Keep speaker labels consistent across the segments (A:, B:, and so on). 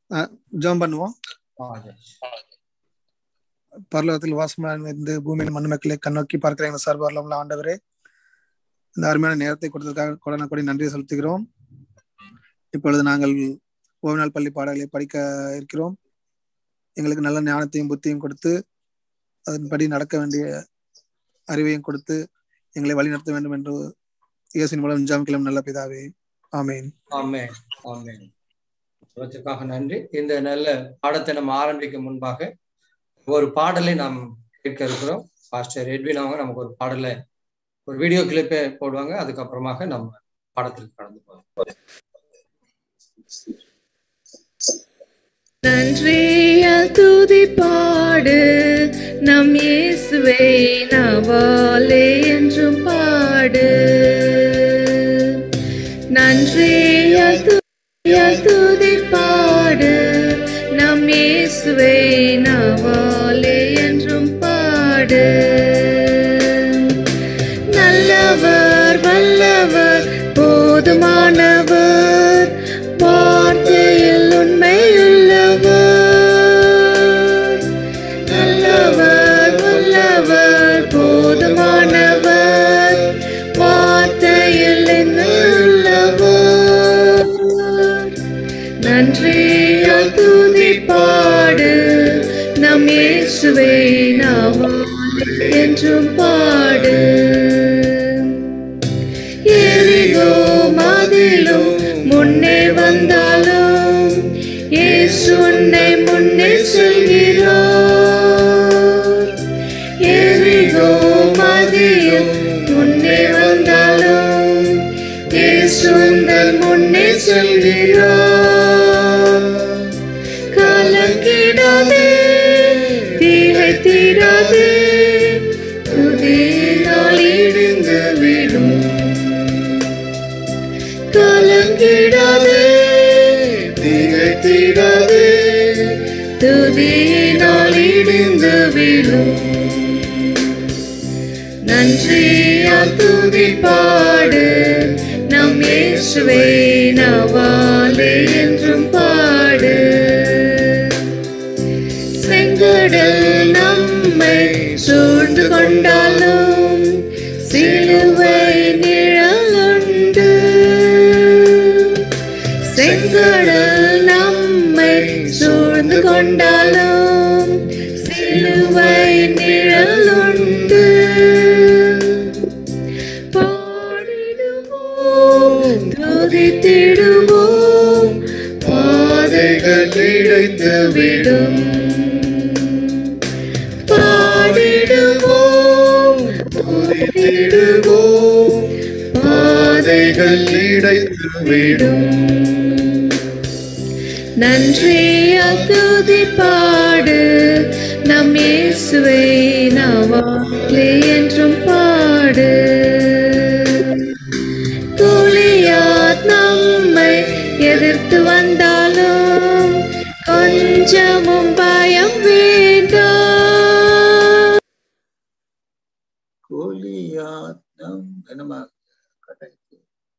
A: ஜெபம் பண்ணுவோம்
B: ஆ, yes.
A: பரலோகத்தில் வாசமான இருந்து பூமியின் மண் மக்களை கண்ணோக்கி பார்க்கிற எங்கள் சர்வரில் உள்ள ஆண்டவரே இந்த அருமையான நேரத்தை கொடுத்ததுக்காக கொடன கொடி நன்றி செலுத்துகிறோம் இப்பொழுது நாங்கள் ஓவிநாள் பள்ளி பாடல்களை படிக்க இருக்கிறோம் எங்களுக்கு நல்ல ஞானத்தையும் புத்தியும் கொடுத்து அதன்படி நடக்க வேண்டிய அறிவையும் கொடுத்து எங்களை வழிநடத்த வேண்டும் என்று இயேசின் மூலம் ஜாமிக்கலாம் நல்ல பிதாவே ஆமேன்
B: ஆமென் ஆமென் ஜெபத்திற்காக நன்றி இந்த நல்ல பாடத்தை நம்ம ஆரம்பிக்க முன்பாக ஒரு பாடலை நாம் கேட்க இருக்கிறோம் பாஸ்டர் எட்வின் அவங்க நமக்கு ஒரு பாடலை ஒரு வீடியோ கிளிப்பை போடுவாங்க அதுக்கப்புறமாக நம்ம பாடத்திற்கு கடந்து போவோம்
C: நன்றியால் துதி பாடு நம் இயேசுவை நவாலே என்றும் பாடு நன்றியால் துதியால் துதி பாடு நம் இயேசுவை நவாலே என்றும் பாடு நல்லவர் வல்லவர் போதுமானவர் வார்த்தையில் உண்மையுள்ளவர் நல்லவர் வல்லவர் போதுமானவர் வார்த்தையில் உண்மையுள்ளவர் நன்றியால் துதி பாடு நம் இயேசுவை நாவால் என்றும் பாடு எரிகோ மதிலும் முன்னே வந்தாலும் இயேசு உன்னை முன்னே செல்கிறார் எரிகோ மதியும் முன்னே வந்தாலும் இயேசு உந்தன் முன்னே செல்கிறார் கலங்கிடாதே திகைத்திடாதே துதியினால் இடிந்து விடும் கலங்கிடாதே திகைத்திடாதே துதியினால் இடிந்து விடும் நன்றியால் துதி பாடு நம் இயேசுவை நவாலே என்றும் பாடு செங்கடல் நம்மை சூழ்ந்து கொண்டாலும் சிலுவை நிழலுண்டு செங்கடல் நம்மை சூழ்ந்து கொண்டாலும் சிலுவை நிழலுண்டு பாடிடுவோம் துதித்திடுவோம் பாதைகள் இழைத்து விடும் பாடிடுவோம் துதித்திடுவோம் பாதைகள் இடைத்து விடும் நன்றியால் துதி பாடு நம் இயேசுவை நவாலே என்றும் பாடு கோலியாத் நம்மை எதிர்த்து வந்தாலும் கொஞ்சமும் பயம் வேண்டாம்
B: கோலியாத்தம் என்னமா கடைசி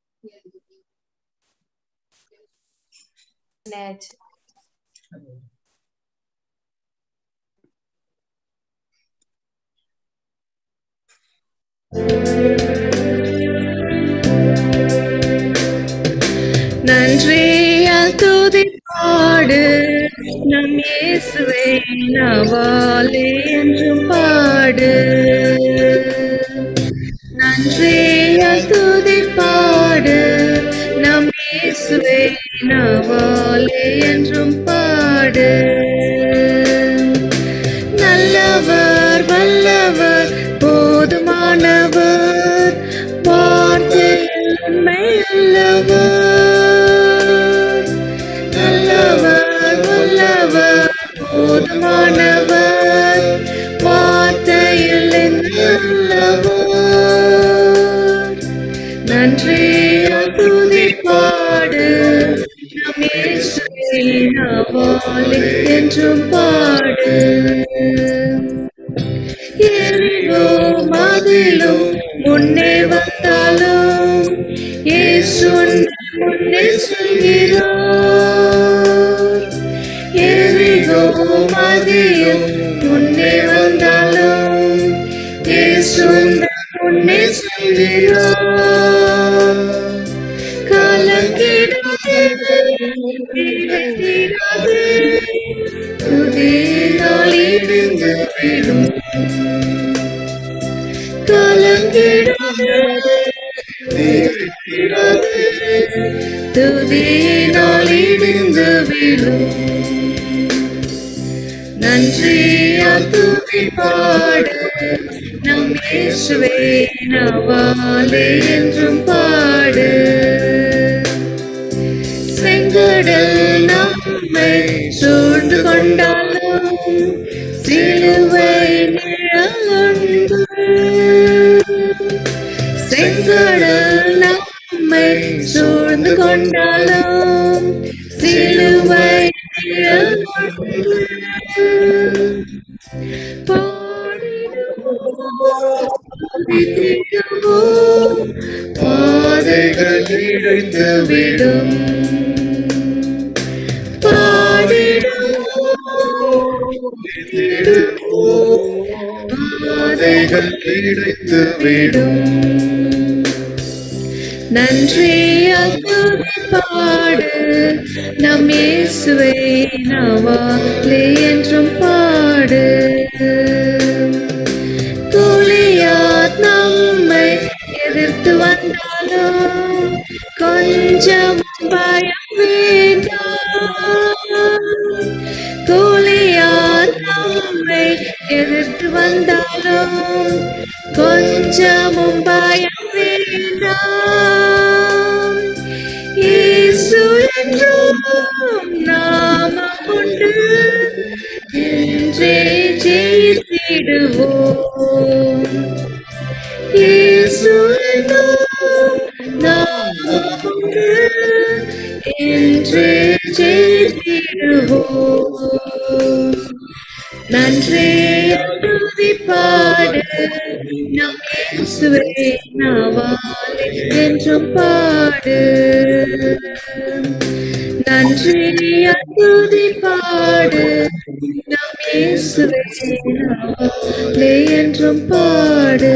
C: நன்றியால் துதி பாடு நம் இயேசுவை நவாலே என்றும் பாடு நன்றியால் துதி பாடு நம் இயேசுவை நவாலே என்றும் பாடு நல்லவர் வல்லவர் போதுமானவர் வார்த்தையில் உண்மையுள்ளவர் நல்லவர் வல்லவர் போதுமானவர் வார்த்தையில் உள்ளவர் நன்றியால் துதி பாடு நம் இயேசுவை நவாலே என்றும் பாடு எரிகோ மதிலும் முன்னே வந்தாலும் இயேசு உன்னை முன்னே செல்கிறார் மதியும் முன்னே வந்தாலும் இயேசு முன்னே செல்கிறார் கலங்கிடாதே திகைத்திடாதே துதியால் இடிந்து விடும் கலங்கிடாதே திகைத்திடாதே துதியினால் இடிந்து விடும் நன்றியால் துதி பாடு நம் இயேசுவே நவாலே என்றும் பாடு செங்கடல் நம்மை சூழ்ந்து கொண்டாலும் சிலுவை நிழலன்பு செங்கடல் நம்மை சூழ்ந்து கொண்டாலும் சிலுவை நிழலன்பு பாடிடுவோம் பாதைகள் இழைத்து விடும் பாடிடுவோம் பாதைகள் இழைத்து விடும் நன்றி பாடு நம் இயேசுவை நவாலே என்றும் பாடு கோலியாத் நம்மை எதிர்த்து வந்தாலும் கொஞ்சம் பயம் வேண்டாம் கோலியாத் நம்மை எதிர்த்து வந்தாலும் கொஞ்சமும் பயம் வேண்டாம் இயேசு என்றும் நாமம் கொண்டு என்றே ஜெயித்திடுவோம் இயேசு என்றும் நாமம் கொண்டு என்றே ஜெயித்திடுவோம் நன்றி துதி பாடு நம் இயேசுவே நாவாலே என்றும் பாடு நன்றி துதி பாடு நம் இயேசுவே நாவாலே என்றும் பாடு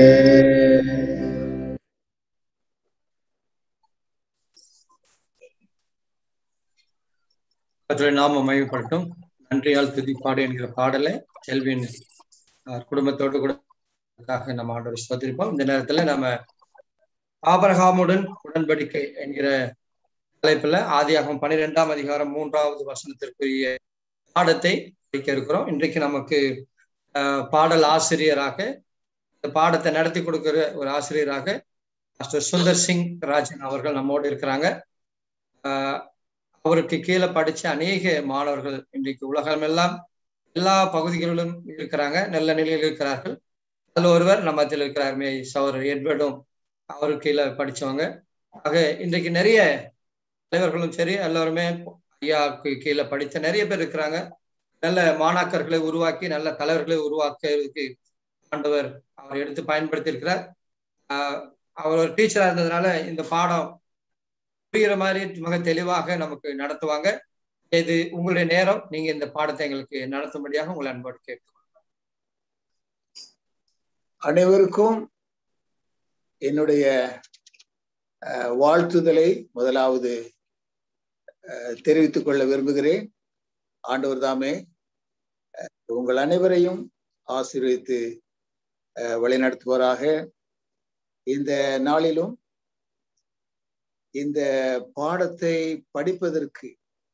B: கர்த்தருடைய நாமம் மையப்படட்டும் நன்றியால் துதிப்பாடு என்கிற பாடலை செல்வியின் அஹ், குடும்பத்தோடு கூட அதுக்காக நம்ம ஆண்டவர் ஸ்தோத்திரிப்போம் இந்த நேரத்துல நம்ம ஆபரகாமுடன் உடன்படிக்கை என்கிற தலைப்புல ஆதியாகமம் பன்னிரெண்டாம் அதிகாரம் மூன்றாவது வசனத்திற்குரிய பாடத்தை படிக்க இருக்கிறோம் இன்றைக்கு நமக்கு அஹ், பாடல் ஆசிரியராக இந்த பாடத்தை நடத்தி கொடுக்கிற ஒரு ஆசிரியராக மாஸ்டர் சுந்தர் சிங் ராஜன் அவர்கள் நம்மோடு இருக்கிறாங்க அஹ், அவருக்கு கீழே படிச்ச அநேக மாணவர்கள் இன்றைக்கு உலகமெல்லாம் எல்லா பகுதிகளிலும் இருக்கிறாங்க நல்ல நிலையில் இருக்கிறார்கள் அதுல ஒருவர் நம்ம மத்தியில் இருக்கிறார் மே சவர் எட்வர்டும் அவருக்கு கீழே படிச்சவங்க ஆக இன்றைக்கு நிறைய தலைவர்களும் சரி எல்லாருமே ஐயாவுக்கு கீழே படித்த நிறைய பேர் இருக்கிறாங்க நல்ல மாணாக்கர்களை உருவாக்கி நல்ல தலைவர்களை உருவாக்குறதுக்கு ஆண்டவர் அவர் எடுத்து பயன்படுத்தி இருக்கிறார் ஆஹ் அவர் ஒரு டீச்சரா இருந்ததுனால இந்த பாடம் புரிகிற மாதிரி மிக தெளிவாக நமக்கு நடத்துவாங்க இது உங்களுடைய நேரம் நீங்க இந்த பாடத்தை எங்களுக்கு நடத்தும்படியாக உங்களை அன்போடு கேட்கிறோம்
D: அனைவருக்கும் என்னுடைய அஹ், வாழ்த்துதலை முதலாவது அஹ், தெரிவித்துக் கொள்ள விரும்புகிறேன் ஆண்டவர் தாமே அஹ், உங்கள் அனைவரையும் ஆசீர்வதித்து அஹ், வழிநடத்துவாராக இந்த நாளிலும் இந்த பாடத்தை படிப்பதற்கு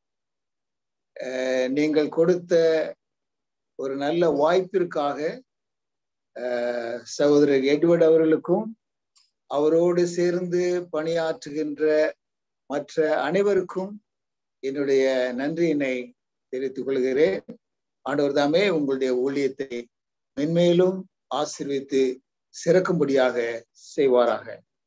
D: அஹ், நீங்கள் கொடுத்த ஒரு நல்ல வாய்ப்பிற்காக அஹ், சகோதரர் எட்வர்ட் அவர்களுக்கும் அவரோடு சேர்ந்து பணியாற்றுகின்ற மற்ற அனைவருக்கும் என்னுடைய நன்றியினை தெரிவித்துக் கொள்கிறேன் ஆண்டவர் தாமே உங்களுடைய ஊழியத்தை மென்மேலும் ஆசீர்வித்து சிறக்கும்படியாக செய்வாராக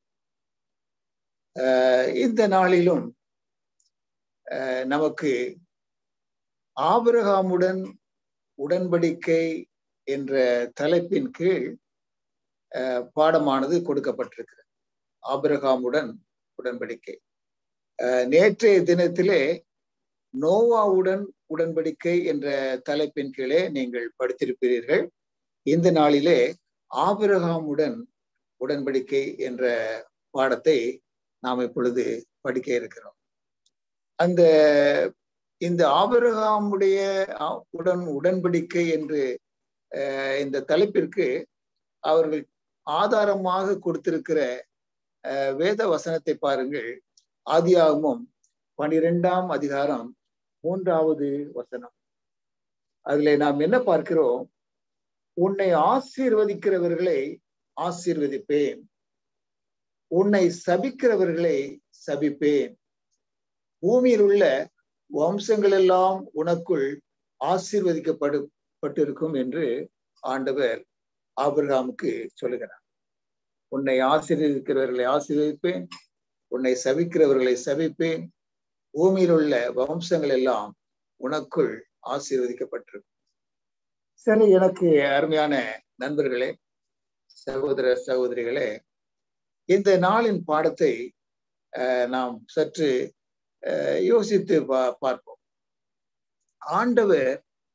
D: அஹ், இந்த நாளிலும் அஹ், நமக்கு ஆபிரகாமுடன் உடன்படிக்கை என்ற தலைப்பின் கீழ் அஹ், பாடமானது கொடுக்கப்பட்டிருக்கிறது ஆபிரகாமுடன் உடன்படிக்கை அஹ், நேற்றைய தினத்திலே நோவாவுடன் உடன்படிக்கை என்ற தலைப்பின் கீழே நீங்கள் படித்திருப்பீர்கள் இந்த நாளிலே ஆபிரகாமுடன் உடன்படிக்கை என்ற பாடத்தை நாம் இப்பொழுது படிக்க இருக்கிறோம் அந்த இந்த ஆபிரகாமுடைய உடன் உடன்படிக்கை என்று இந்த தலைப்பிற்கு அவர்கள் ஆதாரமாக கொடுத்திருக்கிற வேத வசனத்தை பாருங்கள் ஆதியாகமும் பனிரெண்டாம் அதிகாரம் மூன்றாவது வசனம் அதுல நாம் என்ன பார்க்கிறோம் உன்னை ஆசீர்வதிக்கிறவர்களை ஆசீர்வதிப்பேன் உன்னை சபிக்கிறவர்களை சபிப்பேன் பூமியில் உள்ள வம்சங்கள் எல்லாம் உனக்குள் ஆசீர்வதிக்கப்படு பட்டிருக்கும் என்று ஆண்டவர் ஆபிரகாமுக்கு சொல்லுகிறார் உன்னை ஆசீர்வதிக்கிறவர்களை ஆசீர்வதிப்பேன் உன்னை சபிக்கிறவர்களை சபிப்பேன் பூமியில் உள்ள வம்சங்கள் எல்லாம் உனக்குள் ஆசீர்வதிக்கப்பட்டிருக்கும் சரி எனக்கு அருமையான நண்பர்களே சகோதர சகோதரிகளே இந்த நாளின் பாடத்தை நாம் சற்று யோசித்து பார்ப்போம் ஆண்டவர்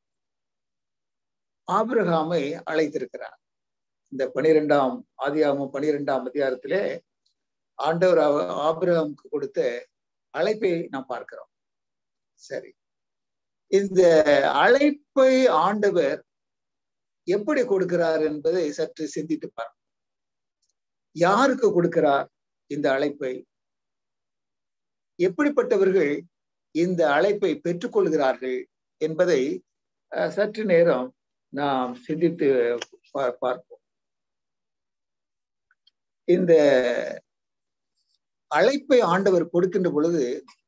D: ஆபிரகாமை அழைத்திருக்கிறார் இந்த பனிரெண்டாம் ஆதியாகமும் பனிரெண்டாம் அதிகாரத்திலே ஆண்டவர் ஆபிரகாமுக்கு கொடுத்த அழைப்பை நாம் பார்க்கிறோம் சரி இந்த அழைப்பை ஆண்டவர் எப்படி கொடுக்கிறார் என்பதை சற்று சிந்தித்து பார்ப்போம் யாருக்கு கொடுக்கிறார் இந்த அழைப்பை எப்படிப்பட்டவர்கள் இந்த அழைப்பை பெற்றுக்கொள்கிறார்கள் என்பதை சற்று நேரம் நாம் சிந்தித்து பார்ப்போம் இந்த அழைப்பை ஆண்டவர் கொடுக்கின்ற பொழுது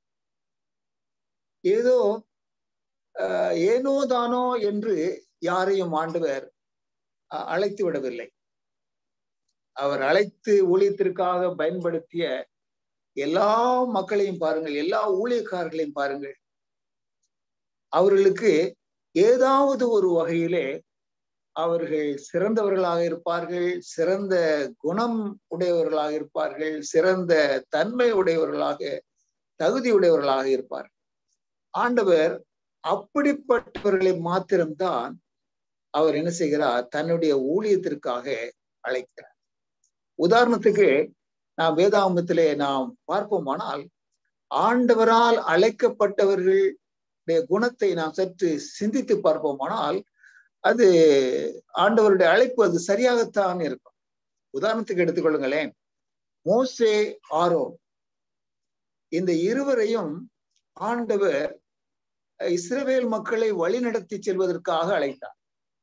D: ஏதோ ஏனோ தானோ என்று யாரையும் ஆண்டவர் அழைத்து விடவில்லை அவர் அழைத்து ஊழியத்திற்காக பயன்படுத்திய எல்லா மக்களையும் பாருங்கள் எல்லா ஊழியக்காரர்களையும் பாருங்கள் அவர்களுக்கு ஏதாவது ஒரு வகையிலே அவர்கள் சிறந்தவர்களாக இருப்பார்கள் சிறந்த குணம் உடையவர்களாக இருப்பார்கள் சிறந்த தன்மை உடையவர்களாக தகுதி உடையவர்களாக இருப்பார்கள் ஆண்டவர் அப்படிப்பட்டவர்களை மாத்திரம்தான் அவர் என்ன செய்கிறார் தன்னுடைய ஊழியத்திற்காக அழைக்கிறார் உதாரணத்துக்கு நாம் வேதாகமத்திலே நாம் பார்ப்போமானால் ஆண்டவரால் அழைக்கப்பட்டவர்களுடைய குணத்தை நாம் சற்று சிந்தித்து பார்ப்போமானால் அது ஆண்டவருடைய அழைப்பு அது சரியாகத்தான் இருக்கும் உதாரணத்துக்கு எடுத்துக்கொள்ளுங்களேன் மோசே ஆரோ இந்த இருவரையும் ஆண்டவர் இஸ்ரவேல் மக்களை வழிநடத்தி செல்வதற்காக அழைத்தார்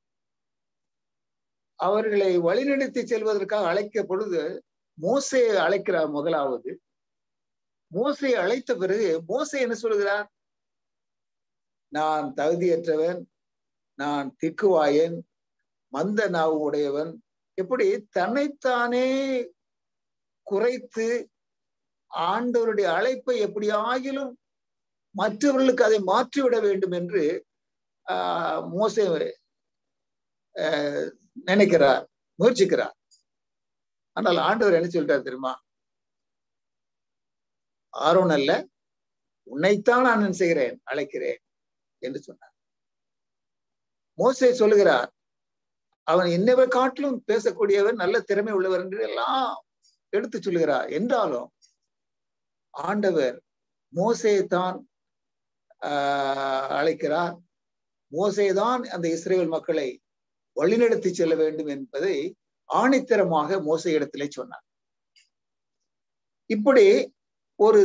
D: அவர்களை வழிநடத்தி செல்வதற்காக அழைக்க பொழுது மோசையை அழைக்கிறார் முதலாவது மோசையை அழைத்த பிறகு மோசை என்ன சொல்கிறார் நான் தகுதியற்றவன் நான் திக்குவாயன் மந்த நாவு உடையவன் எப்படி தன்னைத்தானே குறைத்து ஆண்டவருடைய அழைப்பை எப்படி ஆகிலும் மற்றவர்களுக்கு அதை மாற்றிவிட வேண்டும் என்று ஆஹ் மோசே நினைக்கிறார் முயற்சிக்கிறார் ஆனால் ஆண்டவர் என்ன சொல்றார் தெரியுமா ஆரோன் அல்ல உன்னைத்தான் நான் என்ன செய்கிறேன் அழைக்கிறேன் என்று சொன்னார் மோசே சொல்லுகிறார் அவன் என்னவை காட்டிலும் பேசக்கூடியவன் நல்ல திறமை உள்ளவர் என்று எல்லாம் எடுத்து சொல்லுகிறார் என்றாலும் ஆண்டவர் மோசையைத்தான் ஆஹ் அழைக்கிறார் மோசைதான் அந்த இஸ்ரேல் மக்களை வழிநடத்தி செல்ல வேண்டும் என்பதை ஆணித்தரமாக மோசை இடத்திலே சொன்னார் இப்படி ஒரு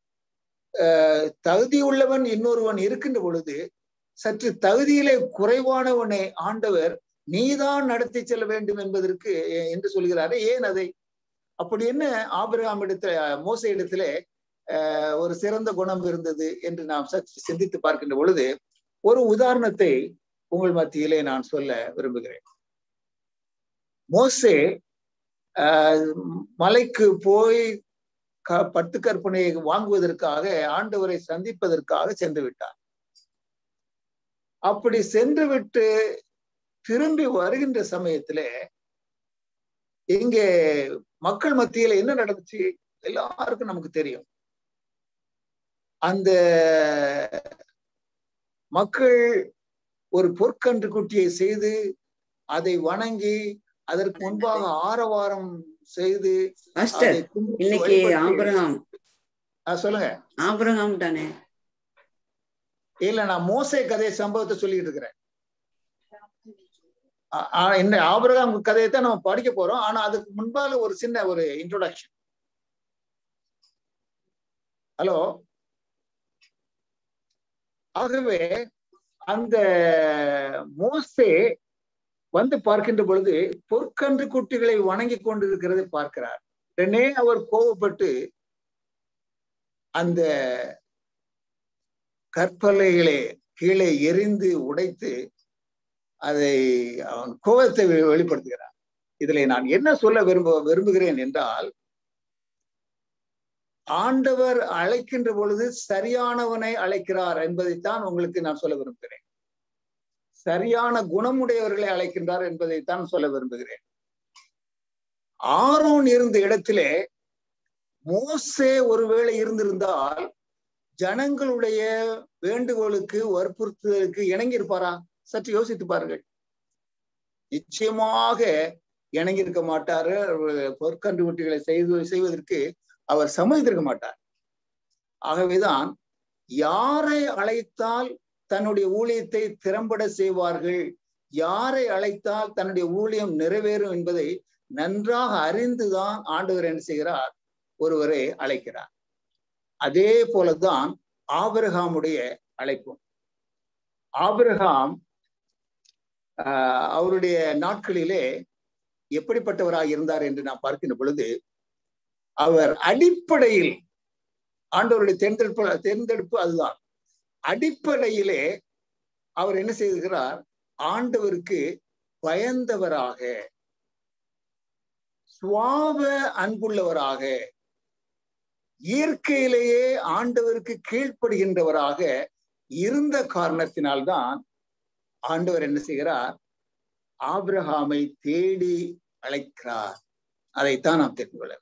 D: தகுதி உள்ளவன் இன்னொருவன் இருக்கின்ற பொழுது சற்று தகுதியிலே குறைவானவனை ஆண்டவர் நீதான் நடத்தி செல்ல வேண்டும் என்பதற்கு என்று சொல்கிறாரு ஏன் அதை அப்படி என்ன ஆபிரகாம் இடத்துல மோச இடத்துல ஒரு சிறந்த குணம் இருந்தது என்று நாம் சற்று சிந்தித்து பார்க்கின்ற பொழுது ஒரு உதாரணத்தை உங்கள் மத்தியிலே நான் சொல்ல விரும்புகிறேன் மோசே மலைக்கு போய் க பட்டு கற்பனையை வாங்குவதற்காக ஆண்டவரை சந்திப்பதற்காக சென்று விட்டார் அப்படி சென்று விட்டு திரும்பி வருகின்ற சமயத்துல இங்கே மக்கள் மத்தியில என்ன நடந்துச்சு எல்லாருக்கும் நமக்கு தெரியும் அந்த மக்கள் ஒரு பொற்கன்று குட்டியை செய்து அதை வணங்கி அதற்கு முன்பாக ஆரவாரம் செய்து
E: பாஸ்டர்
D: அதை கும்பிட்டு
E: இன்னைக்கு
D: வழிபட்டு-
E: ஆபிரகாம்
D: ஆ, சொல்லுங்க
E: ஆபிரகாம் தானே
D: இல்ல நான் மோசே கதை சம்பவத்தை சொல்லிட்டு இருக்கிறேன் ஆ- ஆ, இந்த ஆபிரகாம் கதையை தான் நம்ம படிக்க போறோம் ஆனா அதுக்கு முன்பாக ஒரு சின்ன ஒரு இன்ட்ரோடக்ஷன் ஹலோ ஆகவே அந்த மோசே வந்து பார்க்கின்ற பொழுது பொற்கன்று குட்டிகளை வணங்கி கொண்டிருக்கிறதை பார்க்கிறார் உடனே அவர் கோபப்பட்டு அந்த கற்பலைகளை கீழே எரிந்து உடைத்து அதை அவன் கோபத்தை வெ- வெளிப்படுத்துகிறான் இதுல நான் என்ன சொல்ல விரும்ப விரும்புகிறேன் என்றால் ஆண்டவர் அழைக்கின்ற பொழுது சரியானவனை அழைக்கிறார் என்பதைத்தான் உங்களுக்கு நான் சொல்ல விரும்புகிறேன் சரியான குணமுடையவர்களை அழைக்கின்றார் என்பதைத்தான் சொல்ல விரும்புகிறேன் ஆரோன் இருந்த இடத்திலே மோசே ஒருவேளை இருந்திருந்தால் ஜனங்களுடைய வேண்டுகோளுக்கு வற்புறுத்துதலுக்கு இணங்கியிருப்பாரா சற்று யோசித்து பாருங்கள் நிச்சயமாக இணங்கியிருக்க மாட்டாரு பொற்கன்று குட்டிகளை செய்து செய்வதற்கு அவர் சம்மதித்திருக்க மாட்டார் ஆகவேதான் யாரை அழைத்தால் தன்னுடைய ஊழியத்தை திறம்பட செய்வார்கள் யாரை அழைத்தால் தன்னுடைய ஊழியம் நிறைவேறும் என்பதை நன்றாக அறிந்துதான் ஆண்டவர் என்ன செய்கிறார் ஒருவரை அழைக்கிறார் அதே போலதான் ஆபிரகாமுடைய அழைப்பும் ஆபிரகாம் ஆஹ் அவருடைய நாட்களிலே எப்படிப்பட்டவராக இருந்தார் என்று நாம் பார்க்கின்ற பொழுது அவர் அடிப்படையில் ஆண்டவருடைய தேர்ந்தெடுப்பு தேர்ந்தெடுப்பு அதுதான் அடிப்படையிலே அவர் என்ன செய்கிறார் ஆண்டவருக்கு பயந்தவராக சுவாப அன்புள்ளவராக இயற்கையிலேயே ஆண்டவருக்கு கீழ்ப்படுகின்றவராக இருந்த காரணத்தினால்தான் ஆண்டவர் என்ன செய்கிறார் ஆபிரகாமை தேடி அழைக்கிறார் அதைத்தான் நாம் தெரிந்து கொள்ள வேண்டும்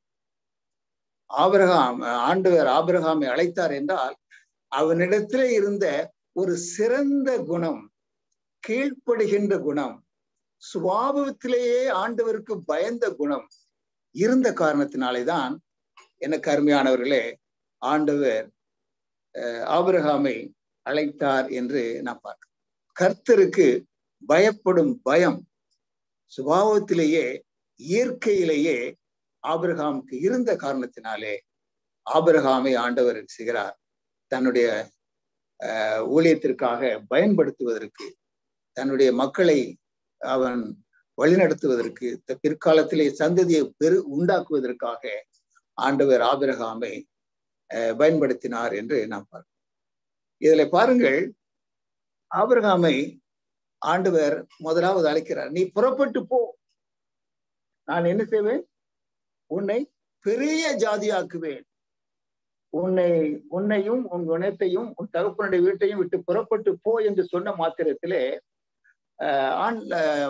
D: ஆபிரகாம் ஆண்டவர் ஆபிரகாமை அழைத்தார் என்றால் அவனிடத்திலே இருந்த ஒரு சிறந்த குணம் கீழ்ப்படுகின்ற குணம் சுவாபத்திலேயே ஆண்டவருக்கு பயந்த குணம் இருந்த காரணத்தினாலேதான் எனக்கு அருமையானவர்களே ஆண்டவர் ஆபிரகாமை அழைத்தார் என்று நான் பார்க்கிறேன் கர்த்தருக்கு பயப்படும் பயம் சுபாவத்திலேயே இயற்கையிலேயே ஆபிரகாமுக்கு இருந்த காரணத்தினாலே ஆபிரகாமை ஆண்டவர் செய்கிறார் தன்னுடைய ஊழியத்திற்காக பயன்படுத்துவதற்கு தன்னுடைய மக்களை அவன் வழிநடத்துவதற்கு பிற்காலத்திலே சந்ததியை பெரு உண்டாக்குவதற்காக ஆண்டவர் ஆபிரகாமை பயன்படுத்தினார் என்று நாம் பார்க்கிறோம் இதுல பாருங்கள் ஆபிரகாமை ஆண்டவர் முதலாவது அழைக்கிறார் நீ புறப்பட்டு போ நான் என்ன செய்வேன் உன்னை பெரிய ஜாதியாக்குவேன் உன்னை உன்னையும் உன் குணத்தையும் உன் தகப்பனுடைய வீட்டையும் விட்டு புறப்பட்டு போ என்று சொன்ன மாத்திரத்திலே ஆண்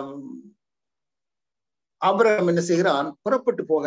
D: ஆபிரகம் என்ன செய்கிறான் புறப்பட்டு போக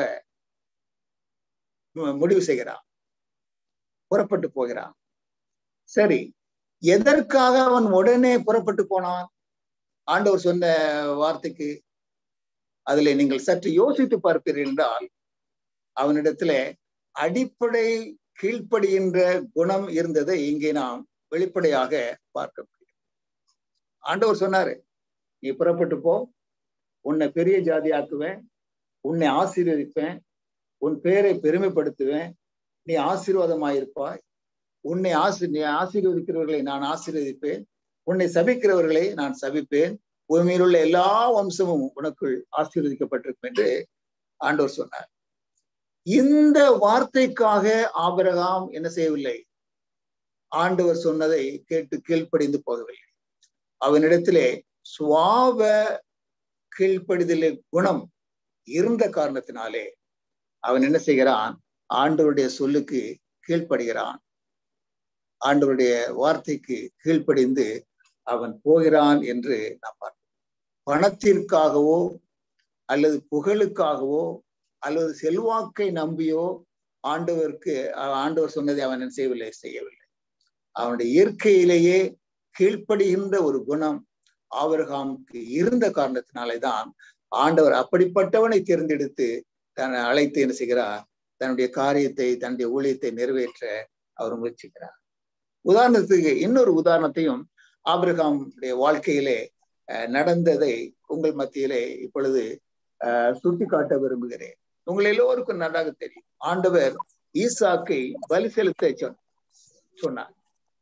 D: முடிவு செய்கிறான் புறப்பட்டு போகிறான் சரி எதற்காக அவன் உடனே புறப்பட்டு போனான் ஆண்டவர் சொன்ன வார்த்தைக்கு அதுல நீங்கள் சற்று யோசித்து பார்ப்பீர்கள் என்றால் அவனிடத்துல அடிப்படை கீழ்ப்படுகின்ற குணம் இருந்ததை இங்கே நாம் வெளிப்படையாக பார்க்க முடியும் ஆண்டவர் சொன்னாரு நீ புறப்பட்டு போ உன்னை பெரிய ஜாதி ஆக்குவேன் உன்னை ஆசீர்வதிப்பேன் உன் பேரை பெருமைப்படுத்துவேன் நீ ஆசீர்வாதமாயிருப்பாய் உன்னை ஆசி நீ ஆசீர்வதிக்கிறவர்களை நான் ஆசீர்வதிப்பேன் உன்னை சபிக்கிறவர்களை நான் சபிப்பேன் பூமியில் உள்ள எல்லா வம்சமும் உனக்குள் ஆசீர்வதிக்கப்பட்டிருக்கும் என்று ஆண்டவர் சொன்னார் இந்த வார்த்தைக்காக ஆபரகாம் என்ன செய்யவில்லை ஆண்டவர் சொன்னதை கேட்டு கீழ்ப்படிந்து போகவில்லை அவனிடத்திலே சுவாப கீழ்ப்படிதல குணம் இருந்த காரணத்தினாலே அவன் என்ன செய்கிறான் ஆண்டவருடைய சொல்லுக்கு கீழ்ப்படுகிறான் ஆண்டவருடைய வார்த்தைக்கு கீழ்ப்படிந்து அவன் போகிறான் என்று நாம் பார்க்கிறோம் பணத்திற்காகவோ அல்லது புகழுக்காகவோ அல்லது செல்வாக்கை நம்பியோ ஆண்டவருக்கு ஆண்டவர் சொன்னதை அவன் செய்யவில்லை செய்யவில்லை அவனுடைய இயற்கையிலேயே கீழ்ப்படுகின்ற ஒரு குணம் ஆபிரகாமுக்கு இருந்த காரணத்தினாலே தான் ஆண்டவர் அப்படிப்பட்டவனை தேர்ந்தெடுத்து தன்னை அழைத்து என்ன செய்கிறார் தன்னுடைய காரியத்தை தன்னுடைய ஊழியத்தை நிறைவேற்ற அவர் முயற்சிக்கிறார் உதாரணத்துக்கு இன்னொரு உதாரணத்தையும் ஆபிரகாமுடைய வாழ்க்கையிலே அஹ், நடந்ததை உங்கள் மத்தியிலே இப்பொழுது அஹ், சுட்டிக்காட்ட விரும்புகிறேன் உங்கள் எல்லோருக்கும் நன்றாக தெரியும் ஆண்டவர் ஈசாக்கை பலி செலுத்த சொன்ன- சொன்னார்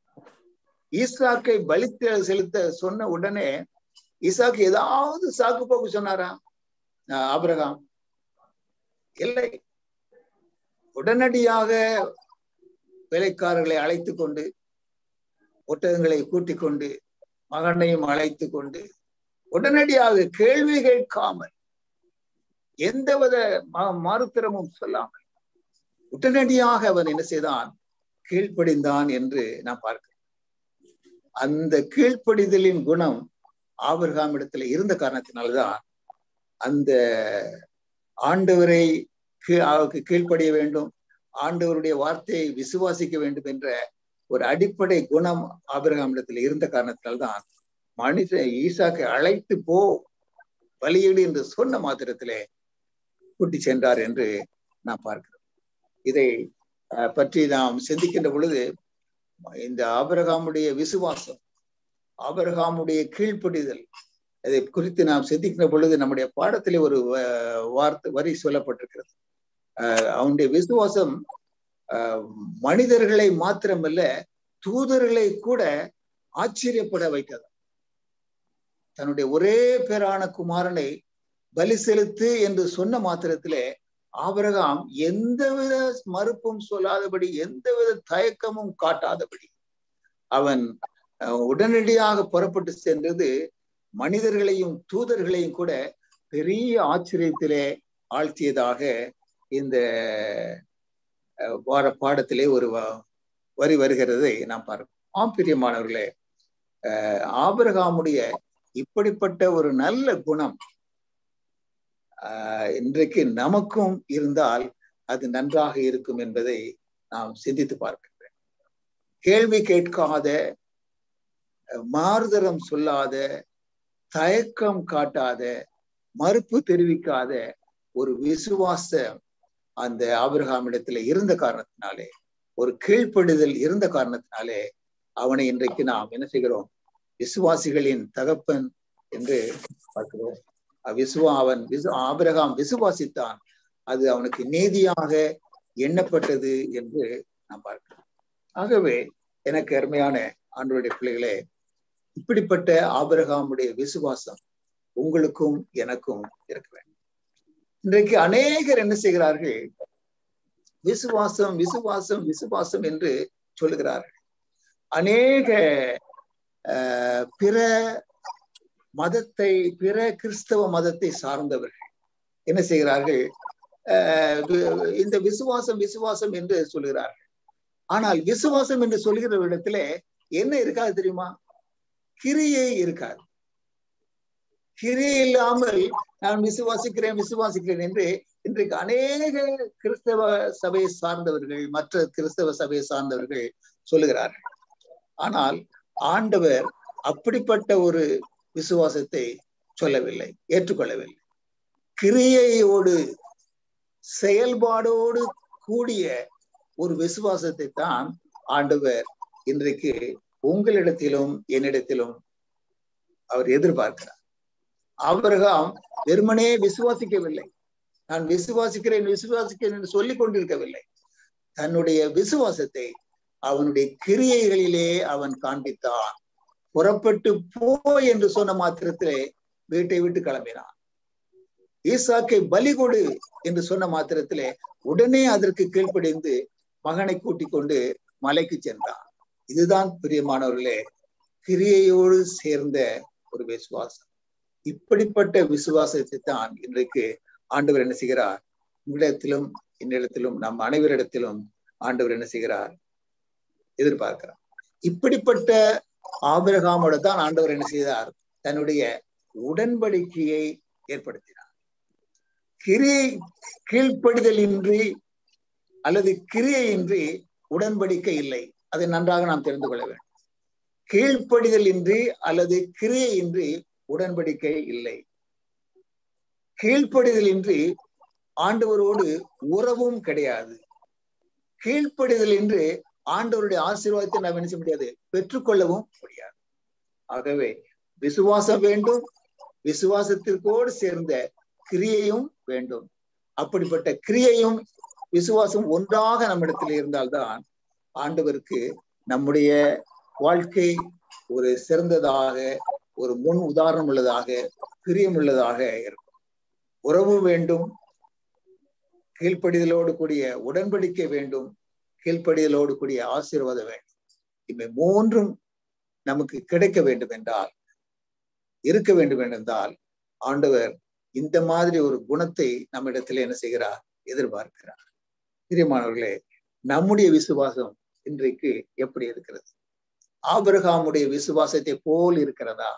D: ஈசாக்கை பலி செ- செலுத்த சொன்ன உடனே ஈசாக்கு ஏதாவது சாக்கு போக்கு சொன்னாரா அஹ், ஆபிரகாம் இல்லை உடனடியாக வேலைக்காரர்களை அழைத்து கொண்டு ஒட்டகங்களை கூட்டிக் கொண்டு மகனையும் அழைத்து கொண்டு உடனடியாக கேள்வி கேட்காமல் எந்தவித ம- மறுத்திரமும் சொல்லாமல் உடனடியாக அவன் என்ன செய்தான் கீழ்ப்படிந்தான் என்று நான் பார்க்கிறேன் அந்த கீழ்ப்படிதலின் குணம் ஆபிரகாம் இடத்துல இருந்த காரணத்தினால்தான் அந்த ஆண்டவரை கீ- அவருக்கு கீழ்ப்படிய வேண்டும் ஆண்டவருடைய வார்த்தையை விசுவாசிக்க வேண்டும் என்ற ஒரு அடிப்படை குணம் ஆபிரகாம் இடத்துல இருந்த காரணத்தினால்தான் மனுஷன் ஈசாக்கை அழைத்து போ பலியிடு என்று சொன்ன மாத்திரத்திலே கூட்டி சென்றார் என்று நான் பார்க்கிறோம் இதை அஹ், பற்றி நாம் சிந்திக்கின்ற பொழுது இந்த ஆபிரகாமுடைய விசுவாசம் ஆபிரகாமுடைய கீழ்ப்படிதல் அதை குறித்து நாம் சிந்திக்கிற பொழுது நம்முடைய பாடத்திலே ஒரு வ- வார்த்தை வரி சொல்லப்பட்டிருக்கிறது அஹ், அவனுடைய விசுவாசம் அஹ், மனிதர்களை மாத்திரமல்ல தூதர்களை கூட ஆச்சரியப்பட வைத்தது தன்னுடைய ஒரே பேரான குமாரனை பலி செலுத்து என்று சொன்ன மாத்திரத்திலே ஆபிரகாம் எந்தவித மறுப்பும் சொல்லாதபடி எந்தவித தயக்கமும் காட்டாதபடி அவன் அஹ், உடனடியாக புறப்பட்டு சென்றது மனிதர்களையும் தூதர்களையும் கூட பெரிய ஆச்சரியத்திலே ஆழ்த்தியதாக இந்த அஹ், வார பாடத்திலே ஒரு வ- வரி வருகிறதை நாம் பார்க்கிறோம் ஆம் பிரியமானவர்களே அஹ், ஆபிரகாமுடைய இப்படிப்பட்ட ஒரு நல்ல குணம் ஆஹ் இன்றைக்கு நமக்கும் இருந்தால் அது நன்றாக இருக்கும் என்பதை நாம் சிந்தித்து பார்க்கின்றேன் கேள்வி கேட்காத அஹ், மாறுதரம் சொல்லாத தயக்கம் காட்டாத மறுப்பு தெரிவிக்காத ஒரு விசுவாச அந்த ஆபிரகாமிடத்துல இருந்த காரணத்தினாலே ஒரு கீழ்ப்படுதல் இருந்த காரணத்தினாலே அவனை இன்றைக்கு நாம் என்ன செய்கிறோம் விசுவாசிகளின் தகப்பன் என்று பார்க்கிறோம் விசுவா அவன் விசு ஆபிரகாம் விசுவாசித்தான் அது அவனுக்கு நீதியாக எண்ணப்பட்டது என்று நாம் பார்க்கிறோம் ஆகவே எனக்கு அருமையான ஆண்டவருடைய பிள்ளைகளே இப்படிப்பட்ட ஆபிரகாமுடைய விசுவாசம் உங்களுக்கும் எனக்கும் இருக்க வேண்டும் இன்றைக்கு அநேகர் என்ன செய்கிறார்கள் விசுவாசம் விசுவாசம் விசுவாசம் என்று சொல்லுகிறார்கள் அநேக அஹ், பிற மதத்தை பிற கிறிஸ்தவ மதத்தை சார்ந்தவர்கள் என்ன செய்கிறார்கள் அஹ், வி- இந்த விசுவாசம் விசுவாசம் என்று சொல்கிறார்கள் ஆனால் விசுவாசம் என்று சொல்கிற இடத்துல என்ன இருக்காது தெரியுமா கிரியை இருக்காது கிரியை இல்லாமல் நான் விசுவாசிக்கிறேன் விசுவாசிக்கிறேன் என்று இன்றைக்கு அநேக கிறிஸ்தவ சபையை சார்ந்தவர்கள் மற்ற கிறிஸ்தவ சபையை சார்ந்தவர்கள் சொல்லுகிறார்கள் ஆனால் ஆண்டவர் அப்படிப்பட்ட ஒரு விசுவாசத்தை சொல்லவில்லை ஏற்றுக்கொள்ளவில்லை கிரியையோடு செயல்பாடோடு கூடிய ஒரு விசுவாசத்தை தான் ஆண்டவர் இன்றைக்கு உங்களிடத்திலும் என்னிடத்திலும் அவர் எதிர்பார்க்கிறார் ஆபிரகாம் வெறுமனே விசுவாசிக்கவில்லை நான் விசுவாசிக்கிறேன் விசுவாசிக்கிறேன் என்று சொல்லிக் கொண்டிருக்கவில்லை தன்னுடைய விசுவாசத்தை அவனுடைய கிரியைகளிலே அவன் காண்பித்தான் புறப்பட்டு போ என்று சொன்ன மாத்திரத்திலே வீட்டை விட்டு கிளம்பினான் ஈசாக்கை பலி கொடு என்று சொன்ன மாத்திரத்திலே உடனே அதற்கு கீழ்ப்படிந்து மகனை கூட்டிக் கொண்டு மலைக்கு சென்றான் இதுதான் பிரியமானவர்களே கிரியையோடு சேர்ந்த ஒரு விசுவாசம் இப்படிப்பட்ட விசுவாசத்தை தான் இன்றைக்கு ஆண்டவர் என்ன செய்கிறார் உங்களிடத்திலும் என்னிடத்திலும் நம் அனைவரிடத்திலும் ஆண்டவர் என்ன செய்கிறார் எதிர்பார்க்கிறார் இப்படிப்பட்ட ஆபிரகாமோட தான் ஆண்டவர் என்ன செய்தார் தன்னுடைய உடன்படிக்கையை ஏற்படுத்தினார் கிரியை கீழ்ப்படிதலின்றி அல்லது கிரியையின்றி உடன்படிக்கை இல்லை அதை நன்றாக நாம் தெரிந்து கொள்ள வேண்டும் கீழ்ப்படிதல் இன்றி அல்லது கிரியை இன்றி உடன்படிக்கை இல்லை கீழ்ப்படிதல் இன்றி ஆண்டவரோடு உறவும் கிடையாது கீழ்ப்படிதல் என்று ஆண்டவருடைய ஆசீர்வாதத்தை நாம் என்ன செய்ய முடியாது பெற்றுக்கொள்ளவும் முடியாது ஆகவே விசுவாசம் வேண்டும் விசுவாசத்திற்கோடு சேர்ந்த கிரியையும் வேண்டும் அப்படிப்பட்ட கிரியையும் விசுவாசம் ஒன்றாக நம்மிடத்தில் இருந்தால்தான் ஆண்டவருக்கு நம்முடைய வாழ்க்கை ஒரு சிறந்ததாக ஒரு முன் உதாரணம் உள்ளதாக பிரியமுள்ளதாக இருக்கும் உறவு வேண்டும் கீழ்ப்படிதலோடு கூடிய உடன்படிக்கை வேண்டும் கீழ்ப்படிதலோடு கூடிய ஆசீர்வாதம் வேண்டும் இவை மூன்றும் நமக்கு கிடைக்க வேண்டும் என்றால் இருக்க வேண்டும் என்றால் ஆண்டவர் இந்த மாதிரி ஒரு குணத்தை நம்மிடத்தில் என்ன செய்கிறார் எதிர்பார்க்கிறார் பிரியமானவர்களே நம்முடைய விசுவாசம் இன்றைக்கு எப்படி இருக்கிறது ஆபிரகாமுடைய விசுவாசத்தை போல் இருக்கிறதா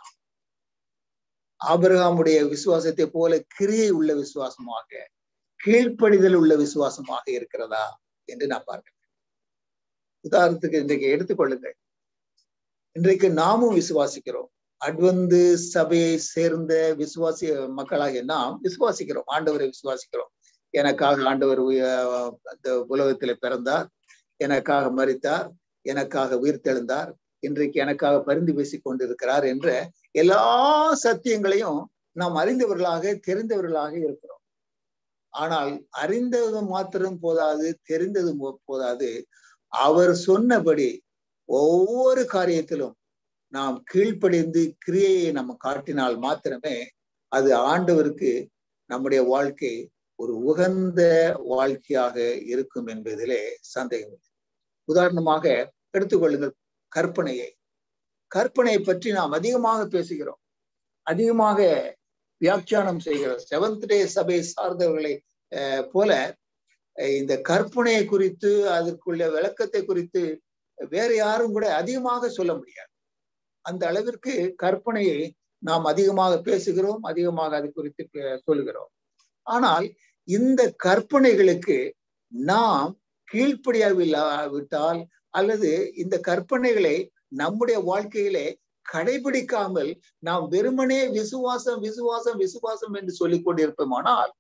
D: ஆபிரகாமுடைய விசுவாசத்தை போல கிரியை உள்ள விசுவாசமாக கீழ்ப்படிதல் உள்ள விசுவாசமாக இருக்கிறதா என்று நான் பார்க்கிறேன் உதாரணத்துக்கு இன்றைக்கு எடுத்துக்கொள்ளுங்கள் இன்றைக்கு நாமும் விசுவாசிக்கிறோம் அட்வந்து சபையை சேர்ந்த விசுவாசி மக்களாகிய நாம் விசுவாசிக்கிறோம் ஆண்டவரை விசுவாசிக்கிறோம் எனக்காக ஆண்டவர் அந்த உலகத்திலே பிறந்தார் எனக்காக மறித்தார் எனக்காக உயிர்த்தெழுந்தார் இன்றைக்கு எனக்காக பரிந்து பேசிக் கொண்டிருக்கிறார் என்ற எல்லா சத்தியங்களையும் நாம் அறிந்தவர்களாக தெரிந்தவர்களாக இருக்கிறோம் ஆனால் அறிந்தது மாத்திரம் போதாது தெரிந்தது போதாது அவர் சொன்னபடி ஒவ்வொரு காரியத்திலும் நாம் கீழ்ப்படிந்து கிரியையை நம்ம காட்டினால் மாத்திரமே அது ஆண்டவருக்கு நம்முடைய வாழ்க்கை ஒரு உகந்த வாழ்க்கையாக இருக்கும் என்பதிலே சந்தேகம் இல்லை உதாரணமாக எடுத்துக்கொள்ளுங்கள் கற்பனையை கற்பனையை பற்றி நாம் அதிகமாக பேசுகிறோம் அதிகமாக வியாக்கியானம் செய்கிறோம் செவன்த் டே சபை சார்ந்தவர்களை போல இந்த கற்பனையை குறித்து அதற்குள்ள விளக்கத்தை குறித்து வேற யாரும் கூட அதிகமாக சொல்ல முடியாது அந்த அளவிற்கு கற்பனையை நாம் அதிகமாக பேசுகிறோம் அதிகமாக அது குறித்து சொல்லுகிறோம் ஆனால் இந்த கற்பனைகளுக்கு நாம் கீழ்ப்படியாவில்லாவிட்டால் அல்லது இந்த கற்பனைகளை நம்முடைய வாழ்க்கையிலே கடைபிடிக்காமல் நாம் வெறுமனே விசுவாசம் விசுவாசம் விசுவாசம் என்று சொல்லிக் கொண்டிருப்போமானால்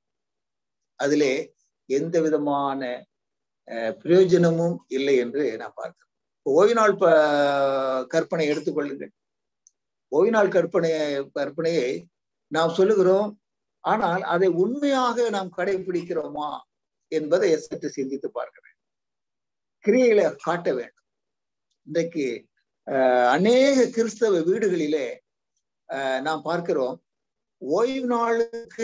D: அதிலே எந்த விதமான பிரயோஜனமும் இல்லை என்று நான் பார்க்கிறேன் ஓய்வு நாள் ப கற்பனை எடுத்துக்கொள்ளுங்கள் ஓய்வு நாள் கற்பனை கற்பனையை நாம் சொல்லுகிறோம் ஆனால் அதை உண்மையாக நாம் கடைபிடிக்கிறோமா என்பதை சற்று சிந்தித்து பார்க்க வேண்டும் கிரியைகளை காட்ட வேண்டும் இன்றைக்கு அநேக கிறிஸ்தவ வீடுகளிலே நாம் பார்க்கிறோம் ஓய்வு நாளுக்கு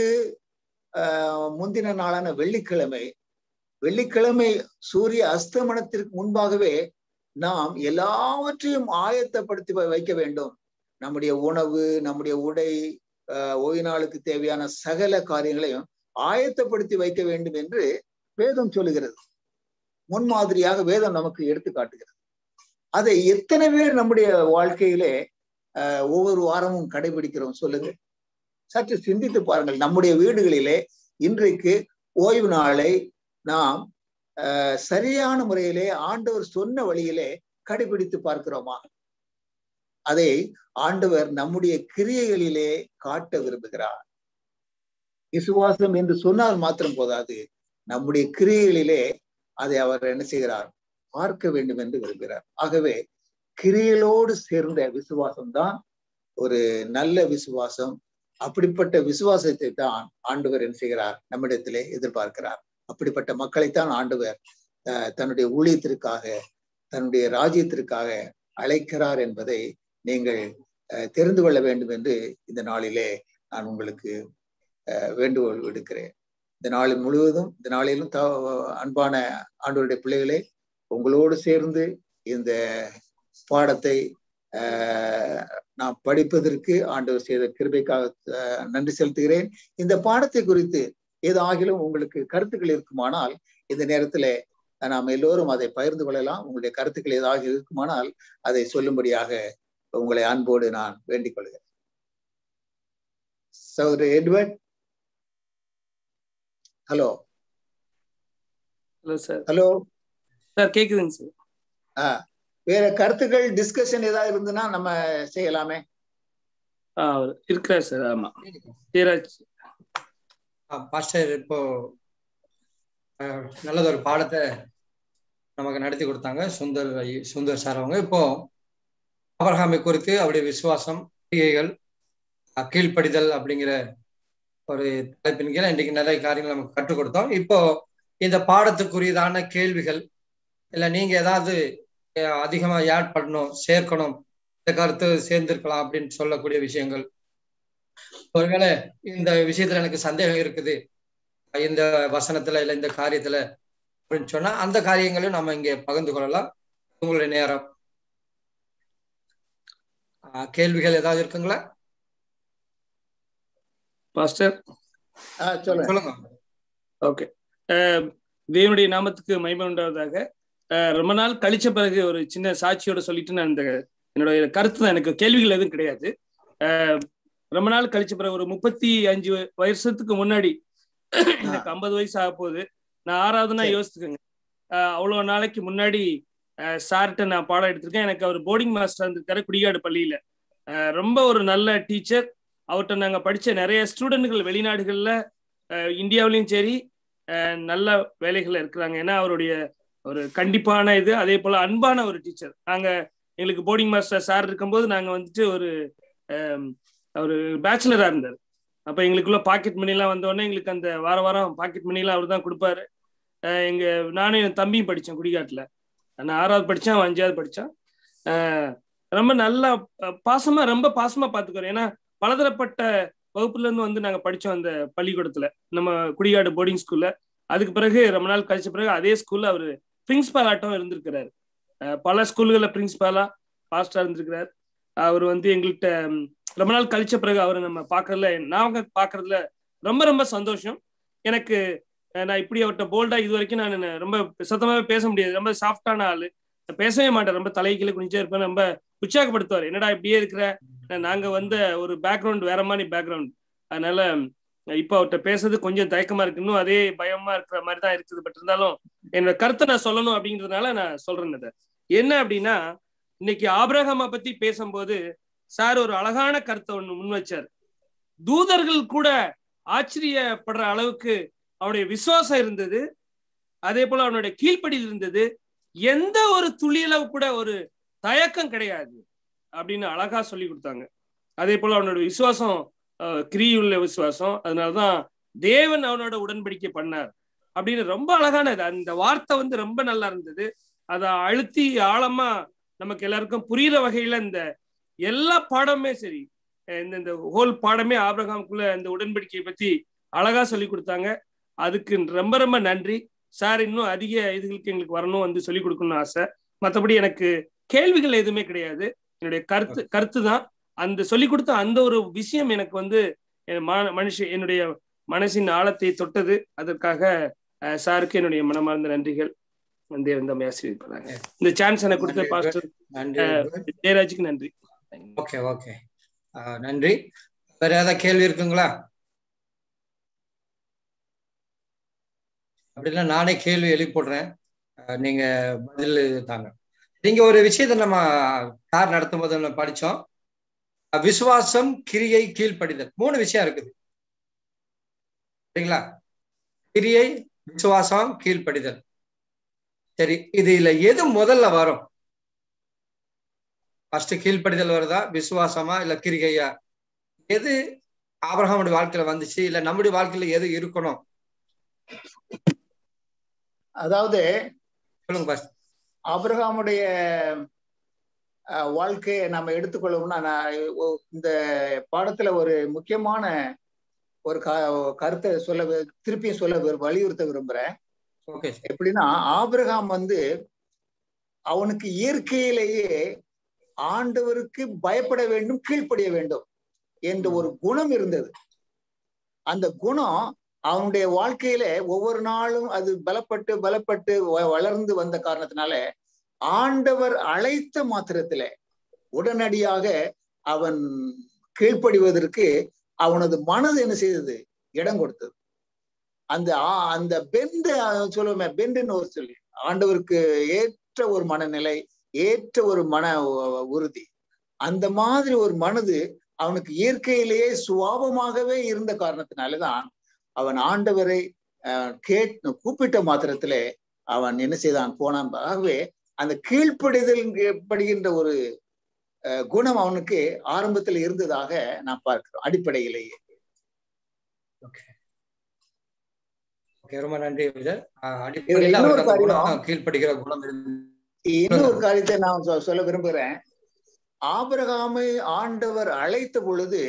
D: முந்தின நாளான வெள்ளிக்கிழமை வெள்ளிக்கிழமை சூரிய அஸ்தமனத்திற்கு முன்பாகவே நாம் எல்லாவற்றையும் ஆயத்தப்படுத்தி வைக்க வேண்டும் நம்முடைய உணவு நம்முடைய உடை ஓய்வு நாளுக்கு தேவையான சகல காரியங்களையும் ஆயத்தப்படுத்தி வைக்க வேண்டும் என்று வேதம் சொல்லுகிறது முன்மாதிரியாக வேதம் நமக்கு எடுத்து காட்டுகிறது அதை எத்தனை பேர் நம்முடைய வாழ்க்கையிலே ஒவ்வொரு வாரமும் கடைபிடிக்கிறோம் சொல்லுங்க சற்று சிந்தித்து பாருங்கள் நம்முடைய வீடுகளிலே இன்றைக்கு ஓய்வு நாளை நாம் சரியான முறையிலே ஆண்டவர் சொன்ன வழியிலே கடைபிடித்து பார்க்கிறோமா அதை ஆண்டவர் நம்முடைய கிரியைகளிலே காட்ட விரும்புகிறார் விசுவாசம் என்று சொன்னால் மாத்திரம் போதாது நம்முடைய கிரியைகளிலே அதை அவர் என்ன செய்கிறார் பார்க்க வேண்டும் என்று விரும்புகிறார் ஆகவே கிரியைகளோடு சேர்ந்த விசுவாசம் தான் ஒரு நல்ல விசுவாசம் அப்படிப்பட்ட விசுவாசத்தை தான் ஆண்டவர் என்ன செய்கிறார் நம்மிடத்திலே எதிர்பார்க்கிறார் அப்படிப்பட்ட மக்களைத்தான் ஆண்டவர் தன்னுடைய ஊழியத்திற்காக தன்னுடைய ராஜ்யத்திற்காக அழைக்கிறார் என்பதை நீங்கள் தெரிந்து கொள்ள வேண்டும் என்று இந்த நாளிலே நான் உங்களுக்கு வேண்டுகோள் விடுக்கிறேன் இந்த நாளில் முழுவதும் இந்த நாளிலும் த அன்பான ஆண்டவருடைய பிள்ளைகளே உங்களோடு சேர்ந்து இந்த பாடத்தை நான் படிப்பதற்கு ஆண்டவர் செய்த கிருபைக்காக நன்றி செலுத்துகிறேன் இந்த பாடத்தை குறித்து ஏதாகிலும் உங்களுக்கு கருத்துக்கள் இருக்குமானால் இந்த நேரத்துல நாம் எல்லோரும் அதை பகிர்ந்து கொள்ளலாம் உங்களுடைய கருத்துக்கள் ஏதாவது இருக்குமானால் அதை சொல்லும்படியாக உங்களை அன்போடு நான் வேண்டிக் கொள்கிறேன் சகோதரர் Edward hello
E: hello sir
D: hello
E: sir கேக்குதுங்க சார்
D: ஆ வேற கருத்துக்கள் டிஸ்கஷன் ஏதாவது இருந்ததுன்னா நம்ம செய்யலாமே
E: ஆ, அவர் இருக்கிறார் சார் ஆமா தீராஜ்
B: பாஸ்டர் இப்போ அஹ், நல்லதொரு பாடத்தை நமக்கு நடத்தி கொடுத்தாங்க சுந்தர் ஐ- சுந்தர் சார் அவங்க இப்போ ஆபிரகாமை குறித்து அவருடைய விசுவாசம் கிரியைகள் அஹ், கீழ்ப்படிதல் அப்படிங்கிற ஒரு தலைப்பின் கீழே இன்றைக்கு நிறைய காரியங்கள் நமக்கு கற்றுக் கொடுத்தோம் இப்போ இந்த பாடத்துக்குரியதான கேள்விகள் இல்ல நீங்க ஏதாவது அஹ், அதிகமா ஆட் பண்ணணும் சேர்க்கணும் இந்த கருத்து சேர்ந்திருக்கலாம் அப்படின்னு சொல்லக்கூடிய விஷயங்கள் ஒருவேளை இந்த விஷயத்துல எனக்கு சந்தேகம் இருக்குது இந்த வசனத்துல இல்ல இந்த காரியத்துல அப்படின்னு சொன்னா அந்த காரியங்களையும் நம்ம இங்க பகிர்ந்து கொள்ளலாம் உங்களுடைய நேரம் ஆஹ் கேள்விகள் ஏதாவது இருக்குங்களா
E: பாஸ்டர்
D: ஆஹ் சொல்லுங்க
B: சொல்லுங்க
E: ஓகே தேவனுடைய நாமத்துக்கு மகிமை உண்டாவதாக அஹ், ரொம்ப நாள் கழிச்ச பிறகு ஒரு சின்ன சாட்சியோட சொல்லிட்டு நான் இந்த என்னுடைய கருத்து தான் எனக்கு கேள்விகள் எதுவும் கிடையாது அஹ், ரொம்ப நாள் கழிச்ச பிறகு ஒரு முப்பத்தி அஞ்சு வ- வருஷத்துக்கு முன்னாடி எனக்கு ஐம்பது வயசு ஆக போகுது நான் ஆறாவதுனா
D: சரி.
E: யோசித்துக்கோங்க அஹ், அவ்வளவு நாளைக்கு முன்னாடி அஹ், சார்கிட்ட நான் பாடம் எடுத்திருக்கேன் எனக்கு அவர் போர்டிங் மாஸ்டர் இருந்திருக்காரு குடிகாடு பள்ளியில அஹ், ரொம்ப ஒரு நல்ல டீச்சர் அவர்கிட்ட நாங்க படிச்ச நிறைய ஸ்டூடெண்ட்கள் வெளிநாடுகள்ல அஹ், இந்தியாவிலையும் சரி அஹ், நல்ல வேலைகள்ல இருக்கிறாங்க ஏன்னா அவருடைய ஒரு கண்டிப்பான இது அதே போல அன்பான ஒரு டீச்சர் நாங்க எங்களுக்கு போர்டிங் மாஸ்டர் சார் இருக்கும்போது நாங்க வந்துட்டு ஒரு அஹ், ஒரு பேச்சுலரா இருந்தார் அப்ப எங்களுக்குள்ள பாக்கெட் மணி எல்லாம் வந்த உடனே எங்களுக்கு அந்த வார வாரம் பாக்கெட் மணி எல்லாம் அவர் தான் கொடுப்பாரு அஹ், எங்க நானும் என் தம்பியும் படிச்சேன் குடிகாட்டுல நான் ஆறாவது படிச்சேன் அவன் அஞ்சாவது படிச்சான் அஹ், ரொம்ப நல்லா அஹ், பாசமா ரொம்ப பாசமா பாத்துக்கிறோம் ஏன்னா பலதரப்பட்ட வகுப்புல இருந்து வந்து நாங்க படிச்சோம் அந்த பள்ளிக்கூடத்துல நம்ம குடிகாடு போர்டிங் ஸ்கூல்ல அதுக்கு பிறகு ரொம்ப நாள் கழிச்ச பிறகு அதே ஸ்கூல்ல அவரு பிரின்சிபால் ஆட்டம் இருந்திருக்கிறாரு அஹ் பல ஸ்கூல்களில் பிரின்சிபாலா பாஸ்டா இருந்திருக்கிறார் அவர் வந்து எங்கள்கிட்ட ம், ரொம்ப நாள் கழிச்ச பிறகு அவரை நம்ம பார்க்கறதுல நாங்க பார்க்கறதுல ரொம்ப ரொம்ப சந்தோஷம் எனக்கு அஹ், நான் இப்படி அவர்கிட்ட போல்டா இது வரைக்கும் நான் என்ன ரொம்ப சத்தமாவே பேச முடியாது ரொம்ப சாஃப்டான ஆளு நான் பேசவே மாட்டேன் ரொம்ப தலைகீழ குனிச்சே இருப்பேன் ரொம்ப உற்சாகப்படுத்துவார் என்னடா இப்படியே இருக்கிற அஹ், நாங்க வந்த ஒரு பேக்ரவுண்ட் வேற மாதிரி பேக்ரவுண்ட் அதனால இப்போ அவர்கிட்ட பேசுறது கொஞ்சம் தயக்கமா இருக்கு இன்னும் அதே பயமா இருக்கிற மாதிரி தான் இருக்குது பட் இருந்தாலும் என்னோட கருத்தை நான் சொல்லணும் அப்படிங்கிறதுனால நான் சொல்றேன் இதை என்ன அப்படின்னா இன்னைக்கு ஆபிரகாமை பத்தி பேசும்போது சார் ஒரு அழகான கருத்தை ஒண்ணு முன் வச்சார் தூதர்கள் கூட ஆச்சரியப்படுற அளவுக்கு அவனுடைய விசுவாசம் இருந்தது அதே போல அவனுடைய கீழ்ப்படியில் இருந்தது எந்த ஒரு துளியளவு கூட ஒரு தயக்கம் கிடையாது அப்படின்னு அழகா சொல்லி கொடுத்தாங்க அதே போல அவனோட விசுவாசம் அஹ், கிரியுள்ள விசுவாசம் அதனாலதான் தேவன் அவனோட உடன்படிக்கை பண்ணார் அப்படின்னு ரொம்ப அழகானது அந்த வார்த்தை வந்து ரொம்ப நல்லா இருந்தது அதை அழுத்தி ஆழமா நமக்கு எல்லாருக்கும் புரியுற வகையில இந்த எல்லா பாடமே சரி அஹ் இந்த இந்த ஹோல் பாடமே ஆபிரகாமுக்குள்ள இந்த உடன்படிக்கையை பத்தி அழகா சொல்லி கொடுத்தாங்க அதுக்கு ரொம்ப ரொம்ப நன்றி சார் இன்னும் அதிக இதுகளுக்கு எங்களுக்கு வரணும் வந்து சொல்லி கொடுக்கணும்னு ஆசை மற்றபடி எனக்கு கேள்விகள் எதுவுமே கிடையாது என்னுடைய கருத்து கருத்து தான் அந்த சொல்லி கொடுத்த அந்த ஒரு விஷயம் எனக்கு வந்து என் மன- மனுஷ என்னுடைய மனசின் ஆழத்தை தொட்டது அதற்காக அஹ், சாருக்கு என்னுடைய மனமார்ந்த நன்றிகள் தேவன் தம்மை ஆசீர்வதிப்பாங்க இந்த சான்ஸ் எனக்கு கொடுத்த
B: நன்றி.
E: பாஸ்டர்
B: நன்றி
E: அஹ், ஜெயராஜுக்கு நன்றி
B: ஓகே ஓகே நன்றி வேற ஏதாவது கேள்வி இருக்குங்களா அப்படின்னா நானே கேள்வி எழுப்பிடுறேன் அஹ் நீங்க பதில் தாங்க நீங்க ஒரு விஷயத்த நம்ம கார் நடத்தும் போது நம்ம படிச்சோம் அஹ் விசுவாசம் கிரியை கீழ்ப்படிதல் மூணு விஷயம் இருக்குது சரிங்களா கிரியை விசுவாசம் கீழ்ப்படிதல் சரி இதுல எது முதல்ல வரும் ஃபர்ஸ்ட் கீழ்ப்படிதல் வருதா விசுவாசமா இல்ல கிரிகையா எது ஆபிரகாமுடைய வாழ்க்கையில வந்துச்சு இல்ல நம்முடைய வாழ்க்கையில எது இருக்கணும்
D: அதாவது
B: சொல்லுங்க பாஸ்
D: ஆபிரகாமுடைய அஹ், வாழ்க்கையை நம்ம எடுத்துக்கொள்ளணும்னா நான் ஒ- இந்த பாடத்துல ஒரு முக்கியமான ஒரு க- கருத்தை சொல்ல வி- திருப்பியும் சொல்ல விரு- வலியுறுத்த விரும்புறேன்
B: ஓகே
D: எப்படின்னா ஆபிரகாம் வந்து அவனுக்கு இயற்கையிலேயே ஆண்டவருக்கு பயப்பட வேண்டும் கீழ்ப்படிய வேண்டும் என்ற ஒரு குணம் இருந்தது அந்த குணம் அவனுடைய வாழ்க்கையில ஒவ்வொரு நாளும் அது பலப்பட்டு பலப்பட்டு வ- வளர்ந்து வந்த காரணத்தினால ஆண்டவர் அழைத்த மாத்திரத்துல உடனடியாக அவன் கீழ்ப்படிவதற்கு அவனது மனது என்ன செய்தது இடம் கொடுத்தது அந்த ஆ- அந்த பெண்டு சொல்லுவோமே பெண்டுன்னு ஒரு சொல்லி ஆண்டவருக்கு ஏற்ற ஒரு மனநிலை ஏற்ற ஒரு மன உ- உறுதி அந்த மாதிரி ஒரு மனது அவனுக்கு இயற்கையிலேயே சுவாபமாகவே இருந்த காரணத்தினாலதான் அவன் ஆண்டவரை அஹ், கேட் கூப்பிட்ட மாத்திரத்திலே அவன் என்ன செய்தான் போனான் ஆகவே அந்த கீழ்ப்படிதல் படுகின்ற ஒரு அஹ், குணம் அவனுக்கு ஆரம்பத்தில் இருந்ததாக நான் பார்க்கிறோம் அடிப்படையிலேயே
B: ஓகே ரொம்ப நன்றி விஜய் ஆஹ் அடிப்படையில்
D: இன்னொரு
B: அவருக்கு அந்த
D: காரியம்.
B: குணம் கீழ்ப்படுகிற குணம் இருந்து
D: இன்னொரு காரியத்தை நான் சொ- சொல்ல விரும்புகிறேன் ஆபிரகாமை ஆண்டவர் அழைத்த பொழுது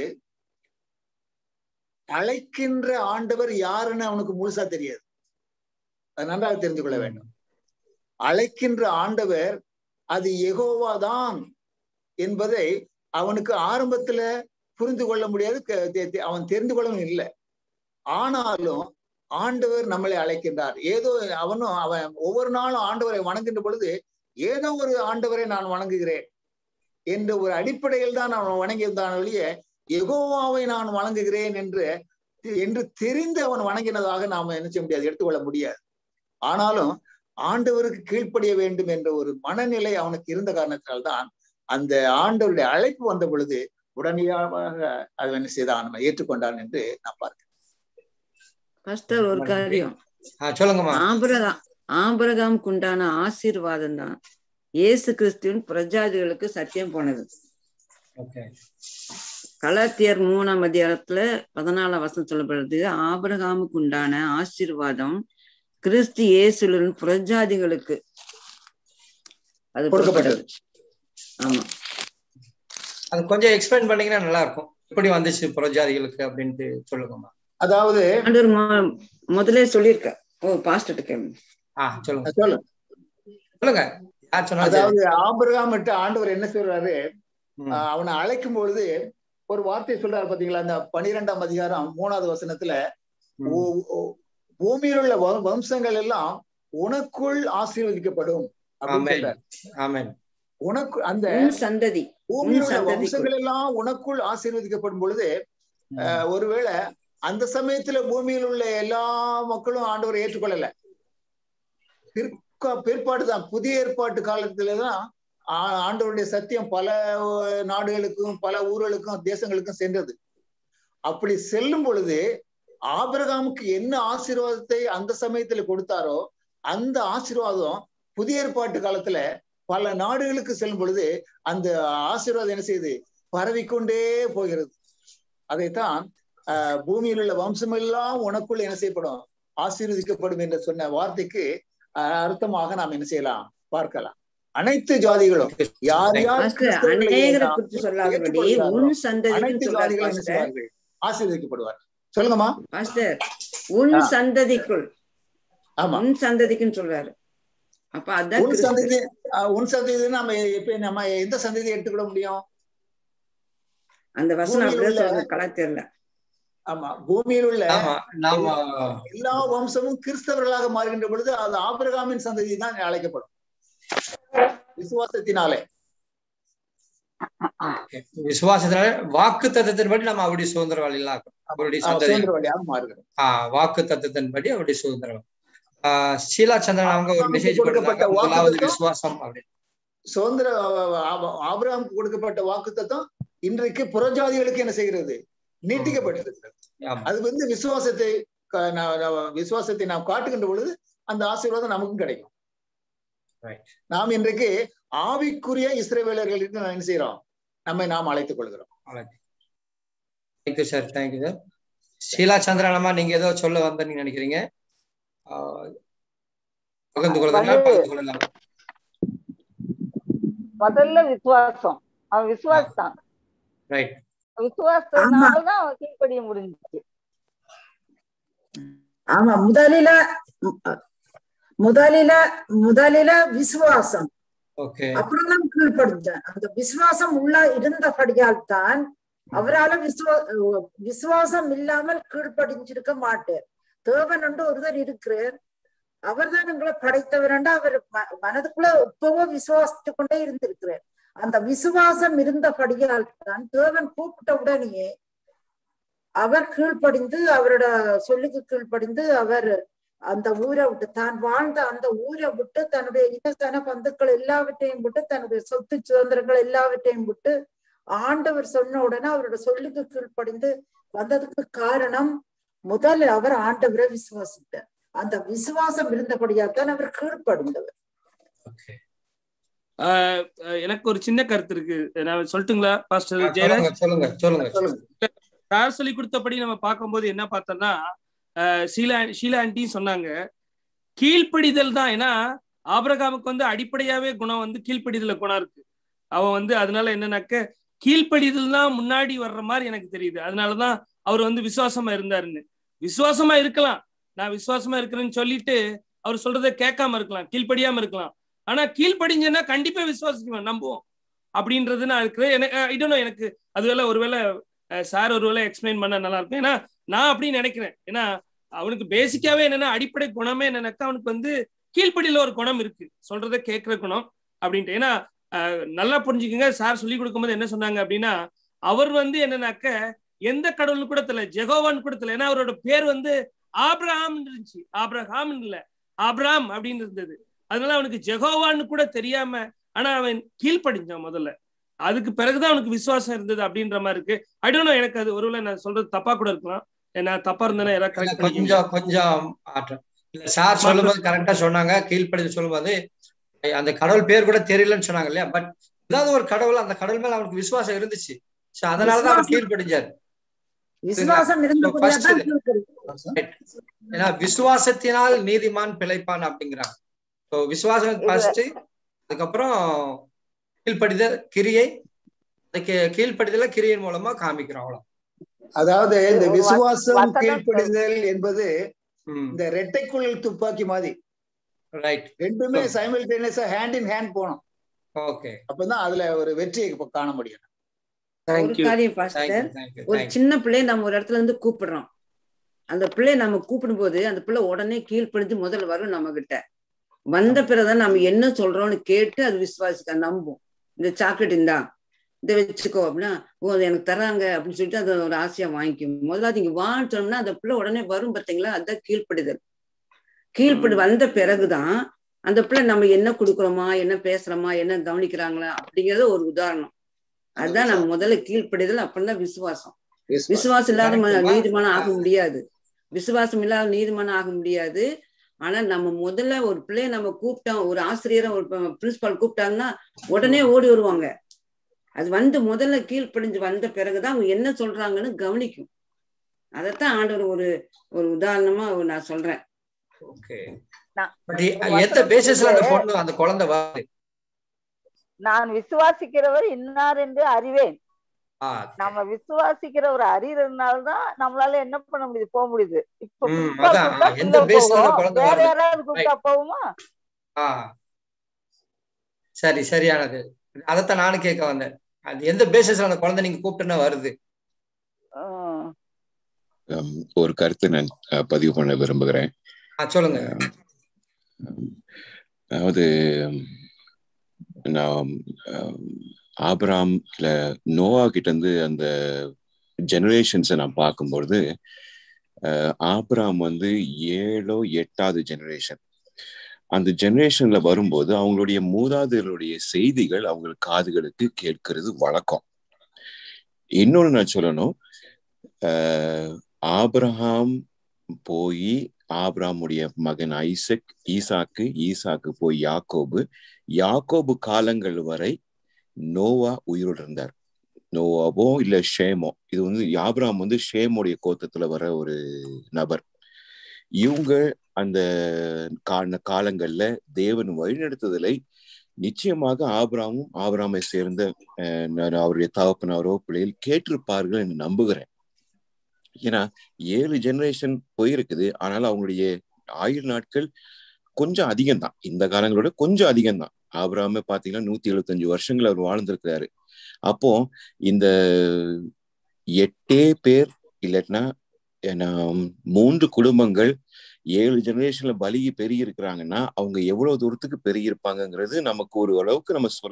D: அழைக்கின்ற ஆண்டவர் யாருன்னு அவனுக்கு முழுசா தெரியாது அது நன்றாக தெரிந்து கொள்ள வேண்டும் அழைக்கின்ற ஆண்டவர் அது யெகோவா தான் என்பதை அவனுக்கு ஆரம்பத்துல புரிந்து கொள்ள முடியாது க- தெ- தெ- அவன் தெரிந்து கொள்ளவும் இல்லை ஆனாலும் ஆண்டவர் நம்மளை அழைக்கின்றார் ஏதோ அவனும் அவன் ஒவ்வொரு நாளும் ஆண்டவரை வணங்குகின்ற பொழுது ஏதோ ஒரு ஆண்டவரை நான் வணங்குகிறேன் என்ற ஒரு அடிப்படையில் தான் அவன் வணங்கியிருந்தான் ஒழிய எகோவாவை நான் வணங்குகிறேன் என்று என்று தெரிந்து அவன் வணங்கினதாக நாம என்ன செய்ய முடியாது எடுத்துக்கொள்ள முடியாது ஆனாலும் ஆண்டவருக்கு கீழ்ப்படிய வேண்டும் என்ற ஒரு மனநிலை அவனுக்கு இருந்த காரணத்தினால்தான் அந்த ஆண்டவருடைய அழைப்பு வந்த பொழுது உடனடியாக அதை என்ன செய்தான் நம்ம ஏற்றுக்கொண்டான் என்று நான் பார்க்கிறேன்
F: பாஸ்டர் ஒரு காரியம்
B: ஆஹ் சொல்லுங்கம்மா
F: ஆபிரகாம் ஆபிரகாமுக்கு உண்டான ஆசீர்வாதம் தான் இயேசு கிறிஸ்துவின் பிரஜாதிகளுக்கு சத்தியம் போனது
B: ஓகே
F: கலாத்தியர் மூணாம் அதிகாரத்துல பதினாலாம் வசனம் சொல்லப்படுது ஆபிரகாமுக்கு உண்டான ஆசீர்வாதம் கிறிஸ்து இயேசுவின் பிரஜாதிகளுக்கு அது
D: கொடுக்கப்பட்டது.
F: கொடுக்கப்பட்டது ஆமா
B: அது கொஞ்சம் எக்ஸ்பிளைன் பண்ணீங்கன்னா நல்லா இருக்கும் எப்படி வந்துச்சு புறஜாதிகளுக்கு அப்படின்ட்டு சொல்லுங்கம்மா
D: அதாவது
F: ஆண்டவர் மொ- முதல்ல சொல்லியிருக்க ஓ பாஸ்டர் கேளுங்க
B: ஆஹ் சொல்லுங்க
D: சொல்லு
B: சொல்லுங்க யார் சொன்னாலும் சரி.
D: அதாவது ஆபிரகாம் ஆண்டவர் என்ன சொல்றாரு
B: ம்,
D: ஆஹ் அவனை அழைக்கும் பொழுது ஒரு வார்த்தை சொல்றாரு பாத்தீங்களா அந்த பனிரெண்டாம் அதிகாரம் மூணாவது வசனத்துல
B: ம்.
D: ஓ- ஓ- பூமியில் உள்ள வ- வம்சங்கள் எல்லாம் உனக்குள் ஆசீர்வதிக்கப்படும் அப்படின்னு
B: ஆமென்.
D: சொல்றாரு
B: ஆமென்
D: உனக்கு அந்த
F: உன் சந்ததி
D: பூமியில் உள்ள
F: சந்ததிக்குள்.
D: வம்சங்கள் எல்லாம் உனக்குள் ஆசீர்வதிக்கப்படும் பொழுது
B: ம்,
D: ஆஹ் ஒருவேளை அந்த சமயத்துல பூமியில் உள்ள எல்லா மக்களும் ஆண்டவரை ஏற்றுக்கொள்ளல பிற்கா பிற்பாடுதான் புதிய ஏற்பாட்டு காலத்துலதான் ஆ- ஆண்டவருடைய சத்தியம் பல அஹ், நாடுகளுக்கும் பல ஊர்களுக்கும் தேசங்களுக்கும் சென்றது அப்படி செல்லும் பொழுது ஆபிரகாமுக்கு என்ன ஆசீர்வாதத்தை அந்த சமயத்துல கொடுத்தாரோ அந்த ஆசீர்வாதம் புதிய ஏற்பாட்டு காலத்துல பல நாடுகளுக்கு செல்லும் பொழுது அந்த ஆசீர்வாதம் என்ன செய்யுது பரவிக்கொண்டே போகிறது அதைத்தான் ஆஹ், பூமியில் உள்ள வம்சமெல்லாம் உனக்குள் என்ன செய்யப்படும் ஆசீர்வதிக்கப்படும் என்று சொன்ன வார்த்தைக்கு ஆஹ், அர்த்தமாக நாம் என்ன செய்யலாம் பார்க்கலாம் அனைத்து ஜாதிகளும் யார் யார்
F: பாஸ்டர்
D: கிறிஸ்தவர்களை
F: அநேகரை
D: நாம்
F: குறித்து சொல்லாதபடி
D: ஏற்றுக்கொள்கிறார்களோ,
F: உன் சந்ததின்னு
D: அனைத்து
F: சொல்றாரு
D: ஜாதிகளும் என்ன
F: பாஸ்டர்
D: செய்வார்கள் ஆசீர்வதிக்கப்படுவார் சொல்லுங்கம்மா
F: பாஸ்டர் உன்
D: ஆ.
F: சந்ததிக்குள்
D: ஆமா
F: உன் சந்ததிக்குன்னு சொல்றாரு அப்ப அதான்
D: உன்
F: கிறிஸ்து.
D: சந்ததி ஆஹ், உன் சந்ததி நம்ம எப்ப நம்ம எந்த சந்ததி எடுத்துக்கிட முடியும்
F: அந்த வசனம்
D: பூமியில்
F: அப்படியே
D: உள்ள-
F: சொல்றது கலாத்தியர்ல
D: ஆமா பூமியில் உள்ள
B: ஆமா நாம
D: எல்லா வம்சமும் கிறிஸ்தவர்களாக மாறுகின்ற பொழுது அது ஆபிரகாமின் சந்ததி தான் அழைக்கப்படும் விசுவாசத்தினாலே
B: விசுவாசத்தினால வாக்கு தத்துவத்தின்படி நம்ம அவருடைய சுதந்திரவாளிகளா இருக்கோம் அவருடைய
D: ஆஹ்,
B: சந்ததி
D: சுதந்திர வழியாக மாறுகிறோம்
B: ஆஹ் வாக்கு தத்துவத்தின்படி அவருடைய சுதந்திரம் ஆஹ் ஷீலா சந்திரன் அவங்க ஒரு மெசேஜ்
D: கொடுக்கப்பட்ட
B: கொடுக்கப்பட்ட முதலாவது
D: வாக்குத்தத்தம்
B: விசுவாசம் அப்படின்னு
D: சுதந்திர ஆ- ஆபிரகாமுக்கு கொடுக்கப்பட்ட வாக்குத்தத்தம் இன்றைக்கு புறஜாதிகளுக்கு என்ன செய்கிறது நீட்டிக்கப்பட்டிருக்கிறது
B: ஆமா
D: அது வந்து விசுவாசத்தை க- நா- நா- விசுவாசத்தை நாம் காட்டுகின்ற பொழுது அந்த ஆசீர்வாதம் நமக்கும் கிடைக்கும்
B: Right.
D: நாம் இன்றைக்கு ஆவிக்குரிய இஸ்ரவேலர்களுக்கு நாம் என்ன செய்யறோம் நம்மை நாம் அழைத்துக் கொள்கிறோம்
B: thank you sir thank you sir Sheela சந்திரனம்மா நீங்க ஏதோ சொல்ல வந்த நீங்க நினைக்கிறீங்க ஆஹ் பகிர்ந்து கொள்ளுங்க
G: வந்து-
B: பகிர்ந்து கொள்ளலாம்
G: முதல்ல விசுவாசம் அவன் விசுவாசம்
B: ரைட்
G: விசுவாசத்தினாலதான் அவன் கீழ்ப்படிய முடிஞ்சுச்சு
H: ஆமா முதலில முதலில முதலில விசுவாசம்
B: ஓகே
H: அப்புறம் தான் கீழ்ப்படுத்தேன் அந்த விசுவாசம் உள்ள இருந்தபடியால் தான் அவரால விசுவா விசுவாசம் இல்லாமல் கீழ்ப்படிஞ்சிருக்க மாட்டார் தேவன் என்று ஒருவர் இருக்கிறார் அவர் தான் எங்களை படைத்தவர் அவர் ம- மனதுக்குள்ள எப்பவோ விசுவாசித்து கொண்டே இருந்திருக்கிறார் அந்த விசுவாசம் இருந்தபடியால் தான் தேவன் கூப்பிட்ட உடனேயே அவர் கீழ்ப்படிந்து அவரோட சொல்லுக்கு கீழ்ப்படிந்து அவர் அந்த ஊரை விட்டு தான் வாழ்ந்த அந்த ஊரை விட்டு தன்னுடைய இனசன பந்துக்கள் எல்லாவற்றையும் விட்டு தன்னுடைய சொத்து சுதந்திரங்கள் எல்லாவற்றையும் விட்டு ஆண்டவர் சொன்ன உடனே அவரோட சொல்லுக்கு கீழ்ப்படிந்து வந்ததுக்கு காரணம் முதல்ல அவர் ஆண்டவரை விசுவாசித்தார் அந்த விசுவாசம் இருந்தபடியால் தான் அவர் கீழ்ப்படிந்தவர்
B: ஓகே
E: ஆஹ் அஹ் எனக்கு ஒரு சின்ன கருத்து இருக்கு நான் சொல்லட்டுங்களா பாஸ்டர் ஜெயராஜ்
B: சொல்லுங்க சொல்லுங்க சொல்லுங்க
E: சார் சொல்லி கொடுத்தபடி நம்ம பார்க்கும்போது என்ன பார்த்தோம்னா ஆஹ் ஷீலா ஷீலா ஆண்டியும் சொன்னாங்க கீழ்ப்படிதல் தான் ஏன்னா ஆபிரகாமுக்கு வந்து அடிப்படையாவே குணம் வந்து கீழ்ப்படிதல குணம் இருக்கு அவன் வந்து அதனால என்னன்னாக்க கீழ்ப்படிதல் தான் முன்னாடி வர்ற மாதிரி எனக்கு தெரியுது அதனாலதான் அவர் வந்து விசுவாசமா இருந்தாருன்னு விசுவாசமா இருக்கலாம் நான் விசுவாசமா இருக்கிறேன்னு சொல்லிட்டு அவர் சொல்றதை கேட்காம இருக்கலாம் கீழ்ப்படியாம இருக்கலாம் ஆனா கீழ்ப்படிஞ்சேன்னா கண்டிப்பா விசுவாசிக்குவேன் நம்புவோம் அப்படின்றது நான் இருக்கிறேன் எனக்கு இடணும் எனக்கு அதுவேளை ஒருவேளை சார் ஒருவேளை எக்ஸ்பிளைன் பண்ண நல்லா இருக்கும் ஏன்னா நான் அப்படி நினைக்கிறேன் ஏன்னா அவனுக்கு பேசிக்காவே என்னன்னா அடிப்படை குணமே என்னன்னாக்கா அவனுக்கு வந்து கீழ்ப்படியில ஒரு குணம் இருக்கு சொல்றதை கேட்கிற குணம் அப்படின்ட்டு ஏன்னா அஹ், நல்லா புரிஞ்சுக்கோங்க சார் சொல்லி கொடுக்கும்போது என்ன சொன்னாங்க அப்படின்னா அவர் வந்து என்னன்னாக்க எந்த கடவுள்னு கூட தெரியல ஜெகோவான்னு கூட தெரியல ஏன்னா அவரோட பேர் வந்து ஆப்ரஹாம் இருந்துச்சு ஆப்ரஹாம் இல்ல ஆப்ராம் அப்படின்னு இருந்தது அதனால அவனுக்கு ஜெகோவான்னு கூட தெரியாம ஆனா அவன் கீழ்ப்படிஞ்சான் முதல்ல அதுக்கு பிறகுதான் அவனுக்கு விசுவாசம் இருந்தது அப்படின்ற மாதிரி இருக்கு ஐ டோன்ட் நோ எனக்கு அது ஒருவேளை நான் சொல்றது தப்பா கூட இருக்கலாம் நான் தப்பா இருந்தேன்னா யாராவது கரெக்ட் பண்ணிக்கோங்க
B: கொஞ்சம் கொஞ்சம் மாற்றம் இல்ல சார் சொல்லும்போது கரெக்டா சொன்னாங்க கீழ்ப்படிந்து சொல்லும்போது அந்த கடவுள் பேர் கூட தெரியலன்னு சொன்னாங்க இல்லையா பட் ஏதாவது ஒரு கடவுள் அந்த கடவுள் மேல அவனுக்கு விசுவாசம் இருந்துச்சு சோ அதனாலதான் அவர்
H: விசுவாசம்
B: கீழ்ப்படிஞ்சார்
H: விசுவாசம் இருந்தபடியால் தான்
B: first
H: கீழ்ப்படிந்தார்.
B: ஏன்னா விசுவாசத்தினால் நீதிமான் பிழைப்பான் அப்படிங்கிறாங்க ஸோ விசுவாசம் ஃபர்ஸ்ட் அதுக்கப்புறம் கீழ்ப்படிதல் கிரியை அதுக்கு கீழ்ப்படிதல கிரியின் மூலமா காமிக்கிறோம் அவ்வளவு
D: அதாவது இந்த
G: ஒரு வ-
D: விசுவாசம்
G: வசனம்
D: கீழ்ப்படிதல் என்பது
B: ம்
D: இந்த ரெட்டைக்குழல் துப்பாக்கி மாதிரி
B: ரைட்
D: ரெண்டுமே சைமல்டேனியஸா ஹேண்ட் இன் ஹேண்ட் போகணும்
B: ஓகே
D: அப்பதான் அதுல ஒரு வெற்றியை இப்ப காண முடியும்
F: ஒரு
E: தேங்க்யூ
F: காரியம்
B: தேங்க்யூ
F: பாஸ்டர்
B: தேங்க்யூ
F: ஒரு
B: தேங்க்யூ
F: சின்ன பிள்ளைய நம்ம ஒரு இடத்துல இருந்து கூப்பிடுறோம் அந்த பிள்ளைய நம்ம கூப்பிடும்போது அந்த பிள்ளை உடனே கீழ்ப்படிஞ்சு முதல்ல வரும் நம்ம கிட்ட வந்த பிறகுதான் நம்ம என்ன சொல்றோம்னு கேட்டு அது விசுவாசிக்க நம்பும் இந்த சாக்லேட் இந்தா இதை வச்சுக்கோ அப்படின்னா ஓ அது எனக்கு தராங்க அப்படின்னு சொல்லிட்டு அதை ஒரு ஆசையா வாங்கிக்கும் முதல்ல அது இங்க வான்னு சொன்னோம்னா அந்த பிள்ளை உடனே வரும் பார்த்தீங்களா அதுதான் கீழ்ப்படிதல் கீழ்ப்படி வந்த பிறகுதான் அந்த பிள்ளை நம்ம என்ன கொடுக்குறோமா என்ன பேசுறோமா என்ன கவனிக்கிறாங்களா அப்படிங்கறது ஒரு உதாரணம் அதுதான் நம்ம முதல்ல கீழ்ப்படிதல் அப்படின்னா விசுவாசம் விசுவாசம் இல்லாத ம-
B: Correct.
F: நீதிமானம் ஆக முடியாது விசுவாசம் இல்லாத நீதிமானம் ஆக முடியாது ஆனா நம்ம முதல்ல ஒரு பிள்ளைய நம்ம கூப்பிட்டோம் ஒரு ஆசிரியரை ஒரு பிரின்சிபால் கூப்பிட்டாங்கன்னா உடனே ஓடி வருவாங்க அது வந்து முதல்ல கீழ்ப்படிஞ்சு வந்த பிறகுதான் அவங்க என்ன சொல்றாங்கன்னு கவனிக்கும் அதைத்தான் ஆண்டவர் ஒரு ஒரு உதாரணமா நான் சொல்றேன்
B: ஓகே
G: நான்
B: பட்
G: ஒரு
B: எந்த
G: வசனம்
B: பேசிஸ்ல அந்த
G: இருக்கு.
B: பொண்ணு அந்த குழந்தை வருது
G: நான் விசுவாசிக்கிறவர் இன்னார் என்று அறிவேன்
B: ஆ,
G: நம்ம விசுவாசிக்கிறவர் அறியறதுனாலதான் நம்மளால என்ன பண்ண முடியுது போக முடியுது இப்ப
B: ம்,
G: principal
B: அதான்,
G: கூப்பிட்டா
B: எந்த
G: பிள்ளை
B: basis ல அந்த
G: போகும்.
B: குழந்தை
G: வேற
B: வருது?
G: யாராவது கூப்பிட்டா போகுமா
B: ஆ. சரி சரியானது அதைத்தான் நானும் கேட்க வந்தேன் அது எந்த பேசிஸ்ல அந்த குழந்தை நீங்க கூப்பிட்டுன்னா வருது
G: ஆஹ்
I: ஹம், ஒரு கருத்து நான் அஹ், பதிவு பண்ண விரும்புகிறேன்
B: ஆ, சொல்லுங்க
I: ஹம், அதாவது ஹம், நான் ஹம், ஆபிராம் இல்ல நோவா கிட்ட இருந்து அந்த ஜெனரேஷன்ஸை நான் பார்க்கும்பொழுது அஹ், ஆபிராம் வந்து ஏழோ எட்டாவது ஜெனரேஷன் அந்த ஜெனரேஷன்ல வரும்போது அவங்களுடைய மூதாதையருடைய செய்திகள் அவங்க காதுகளுக்கு கேட்கிறது வழக்கம் இன்னொன்னு நான் சொல்லணும் அஹ், ஆபிரகாம் போய் ஆபிரகாமுடைய மகன் ஐசக் ஈசாக்கு ஈசாக்கு போய் யாக்கோபு யாக்கோபு காலங்கள் வரை நோவா உயிரோடு இருந்தார் நோவாவோ இல்ல ஷேமோ இது வந்து ஆபிரகாம் வந்து ஷேமோடைய கோத்தத்துல வர ஒரு நபர் இவங்க அந்த கா- காலங்கள்ல தேவன் வழிநடத்துதலை நிச்சயமாக ஆபிராமும் ஆபிராமை சேர்ந்த அஹ், நான் அவருடைய தகப்பனாரோ பிள்ளைகள் கேட்டிருப்பார்கள் என்று நம்புகிறேன் ஏன்னா ஏழு ஜெனரேஷன் போயிருக்குது ஆனாலும் அவங்களுடைய ஆயுள் நாட்கள் கொஞ்சம் அதிகம்தான் இந்த காலங்களோட கொஞ்சம் அதிகம்தான் ஆபிராமே பாத்தீங்கன்னா நூத்தி எழுபத்தஞ்சு வருஷங்கள் அவர் வாழ்ந்திருக்கிறாரு அப்போ இந்த எட்டே பேர் இல்லைன்னா ஏன்னா, மூன்று குடும்பங்கள் ஏழு ஜெனரேஷன்ல பலிகி பெருகி இருக்கிறாங்கன்னா அவங்க எவ்வளவு தூரத்துக்கு பெருகி இருப்பாங்கங்கிறது நமக்கு ஒரு அளவுக்கு நம்ம சொல்லலாம்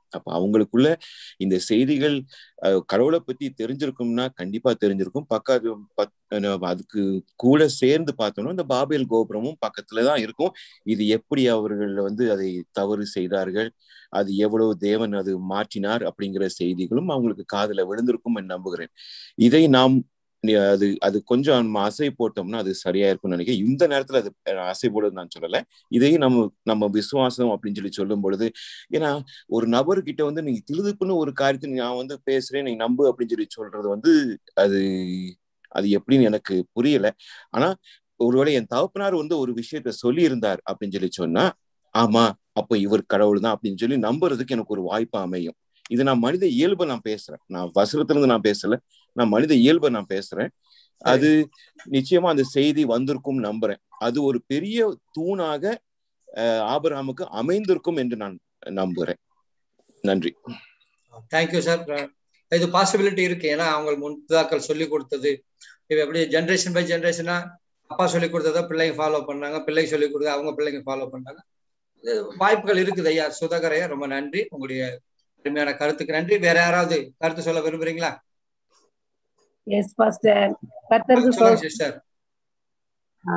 I: அப்ப அவங்களுக்குள்ள இந்த செய்திகள் அஹ், கடவுளை பத்தி தெரிஞ்சிருக்கும்னா கண்டிப்பா தெரிஞ்சிருக்கும் பக்கத்து பத்- அஹ், அதுக்கு கூட சேர்ந்து பார்த்தோம்னா இந்த பாபேல் கோபுரமும் பக்கத்துலதான் இருக்கும் இது எப்படி அவர்கள் வந்து அதை தவறு செய்தார்கள் அது எவ்வளவு தேவன் அது மாற்றினார் அப்படிங்கிற செய்திகளும் அவங்களுக்கு காதுல விழுந்திருக்கும் என்று நம்புகிறேன் இதை நாம் நீ- அது அது கொஞ்சம் நம்ம அசை போட்டோம்னா அது சரியா இருக்கும்னு நினைக்கிறேன் இந்த நேரத்துல அது அஹ், அசை போடுறது நான் சொல்லல இதையும் நம்ம நம்ம விசுவாசம் அப்படின்னு சொல்லி சொல்லும் பொழுது ஏன்னா ஒரு நபர்கிட்ட வந்து நீங்க திழுதுப்புன்னு ஒரு காரியத்தை நான் வந்து பேசுறேன் நீங்க நம்பு அப்படின்னு சொல்லி சொல்றது வந்து அது அது எப்படின்னு எனக்கு புரியல ஆனா ஒருவேளை என் தகப்பனார் வந்து ஒரு விஷயத்த சொல்லி இருந்தார் அப்படின்னு சொல்லி சொன்னா ஆமா அப்ப இவர் கடவுள் தான் அப்படின்னு சொல்லி நம்புறதுக்கு எனக்கு ஒரு வாய்ப்பு அமையும் இது நான் மனித இயல்பை நான் பேசுறேன் நான் வசனத்துல இருந்து நான் பேசல நான் மனித இயல்பை நான் பேசுறேன் அது நிச்சயமா அந்த செய்தி வந்திருக்கும் நம்புறேன் அது ஒரு பெரிய தூணாக அஹ், ஆபிரகாமுக்கு அமைந்திருக்கும் என்று நான் நம்புறேன் நன்றி
B: தேங்க்யூ சார் இது பாசிபிலிட்டி இருக்கு ஏன்னா அவங்க முன்தாக்கள் சொல்லி கொடுத்தது இப்ப எப்படி ஜென்ரேஷன் பை ஜென்ரேஷனா அப்பா சொல்லி கொடுத்ததை பிள்ளைங்க ஃபாலோ பண்ணாங்க பிள்ளைங்க சொல்லி கொடுத்தா அவங்க பிள்ளைங்க ஃபாலோ பண்ணாங்க இது வாய்ப்புகள் இருக்குது ஐயா சுதாகர் ஐயா ரொம்ப நன்றி உங்களுடைய அருமையான கருத்துக்கு நன்றி வேற யாராவது கருத்து சொல்ல விரும்புறீங்களா
J: எஸ் பாஸ்டர் கர்த்தருக்கு
B: சொல்லுங்க
J: சோஸ்-
B: சிஸ்டர்
J: ஆ.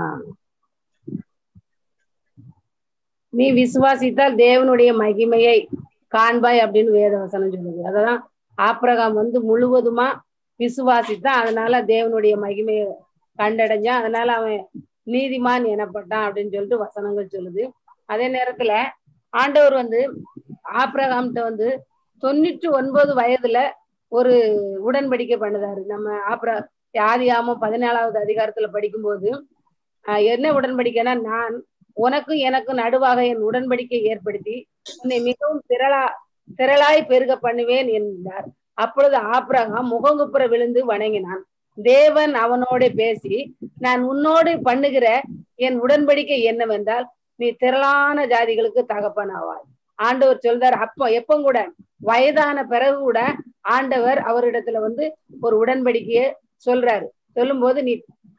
J: நீ விசுவாசித்தால் தேவனுடைய மகிமையை காண்பாய் அப்படின்னு வேத வசனம் சொல்லுது அததான் ஆபிரகாம் வந்து முழுவதுமா விசுவாசித்தான் அதனால தேவனுடைய மகிமையை கண்டடைஞ்சான் அதனால அவன் நீதிமான் எனப்பட்டான் அப்படின்னு சொல்லிட்டு வசனங்கள் சொல்லுது அதே நேரத்துல ஆண்டவர் வந்து ஆபிரகாம்கிட்ட வந்து தொண்ணூற்றி ஒன்பது வயதுல ஒரு உடன்படிக்கை பண்ணுதாரு நம்ம ஆப்ர ஆதியாமம் பதினேழாவது அதிகாரத்துல படிக்கும்போது ஆஹ் என்ன உடன்படிக்கைன்னா நான் உனக்கும் எனக்கும் நடுவாக என் உடன்படிக்கை ஏற்படுத்தி உன்னை மிகவும் திரளா திரளாய் பெருக பண்ணுவேன் என்றார் அப்பொழுது ஆபிரகாம் முகங்குப்புற விழுந்து வணங்கினான் தேவன் அவனோட பேசி நான் உன்னோடு பண்ணுகிற என் உடன்படிக்கை என்னவென்றால் நீ திரளான ஜாதிகளுக்கு தகப்பனாவாய் ஆண்டவர் சொல்றார் அப்போ எப்போ கூட வயதான பிறகு கூட ஆண்டவர் அவரிடத்துல வந்து ஒரு உடன்படிக்கையை சொல்றாரு சொல்லும்போது நீ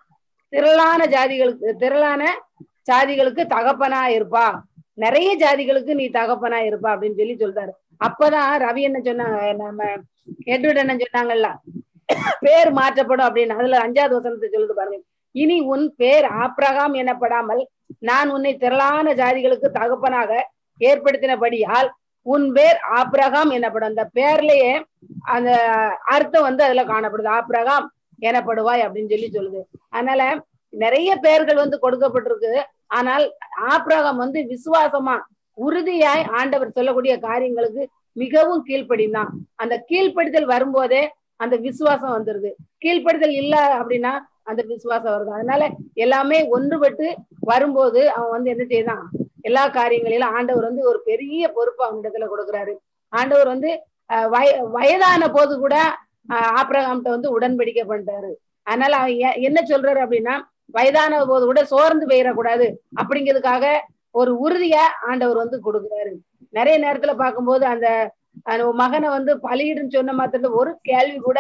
J: திரளான ஜாதிகளுக்கு திரளான ஜாதிகளுக்கு தகப்பனா இருப்பா நிறைய ஜாதிகளுக்கு நீ தகப்பனா இருப்பா அப்படின்னு சொல்லி சொல்றாரு அப்பதான் ரவி என்ன சொன்னாங்க நம்ம எட்வர்ட் என்ன சொன்னாங்கல்ல பேர் மாற்றப்படும் அப்படின்னு அதுல அஞ்சாவது வசனத்தை சொல்லுது பாருங்க இனி உன் பேர் ஆப்ரகாம் எனப்படாமல் நான் உன்னை திரளான ஜாதிகளுக்கு தகப்பனாக ஏற்படுத்தினபடியால் உன் பேர் ஆப்ரகாம் எனப்படும் அந்த பேர்லயே அந்த அர்த்தம் வந்து அதுல காணப்படுது ஆப்ரகாம் எனப்படுவாய் அப்படின்னு சொல்லி சொல்லுது அதனால நிறைய பெயர்கள் வந்து கொடுக்கப்பட்டிருக்கு ஆனால் ஆப்ரகாம் வந்து விசுவாசமா உறுதியாய் ஆண்டவர் சொல்லக்கூடிய காரியங்களுக்கு மிகவும் கீழ்ப்படிந்தான் அந்த கீழ்ப்படிதல் வரும்போதே அந்த விசுவாசம் வந்துருது கீழ்ப்படிதல் இல்ல அப்படின்னா அந்த விசுவாசம் வருது அதனால எல்லாமே ஒன்றுபட்டு வரும்போது அவன் வந்து என்ன செய்தான் எல்லா காரியங்களிலும் ஆண்டவர் வந்து ஒரு பெரிய பொறுப்பு அவனிடத்துல கொடுக்குறாரு ஆண்டவர் வந்து அஹ், வய வயதான போது கூட அஹ், ஆபிரகாம்கிட்ட வந்து உடன்படிக்கை பண்ணிட்டாரு அதனால அவன் ஏ- என்ன சொல்றாரு அப்படின்னா வயதான போது கூட சோர்ந்து போயிடக்கூடாது அப்படிங்கிறதுக்காக ஒரு உறுதிய ஆண்டவர் வந்து கொடுக்குறாரு நிறைய நேரத்துல பார்க்கும்போது அந்த அந்த மகனை வந்து பலியிடுன்னு சொன்ன மாத்திரத்துல ஒரு கேள்வி கூட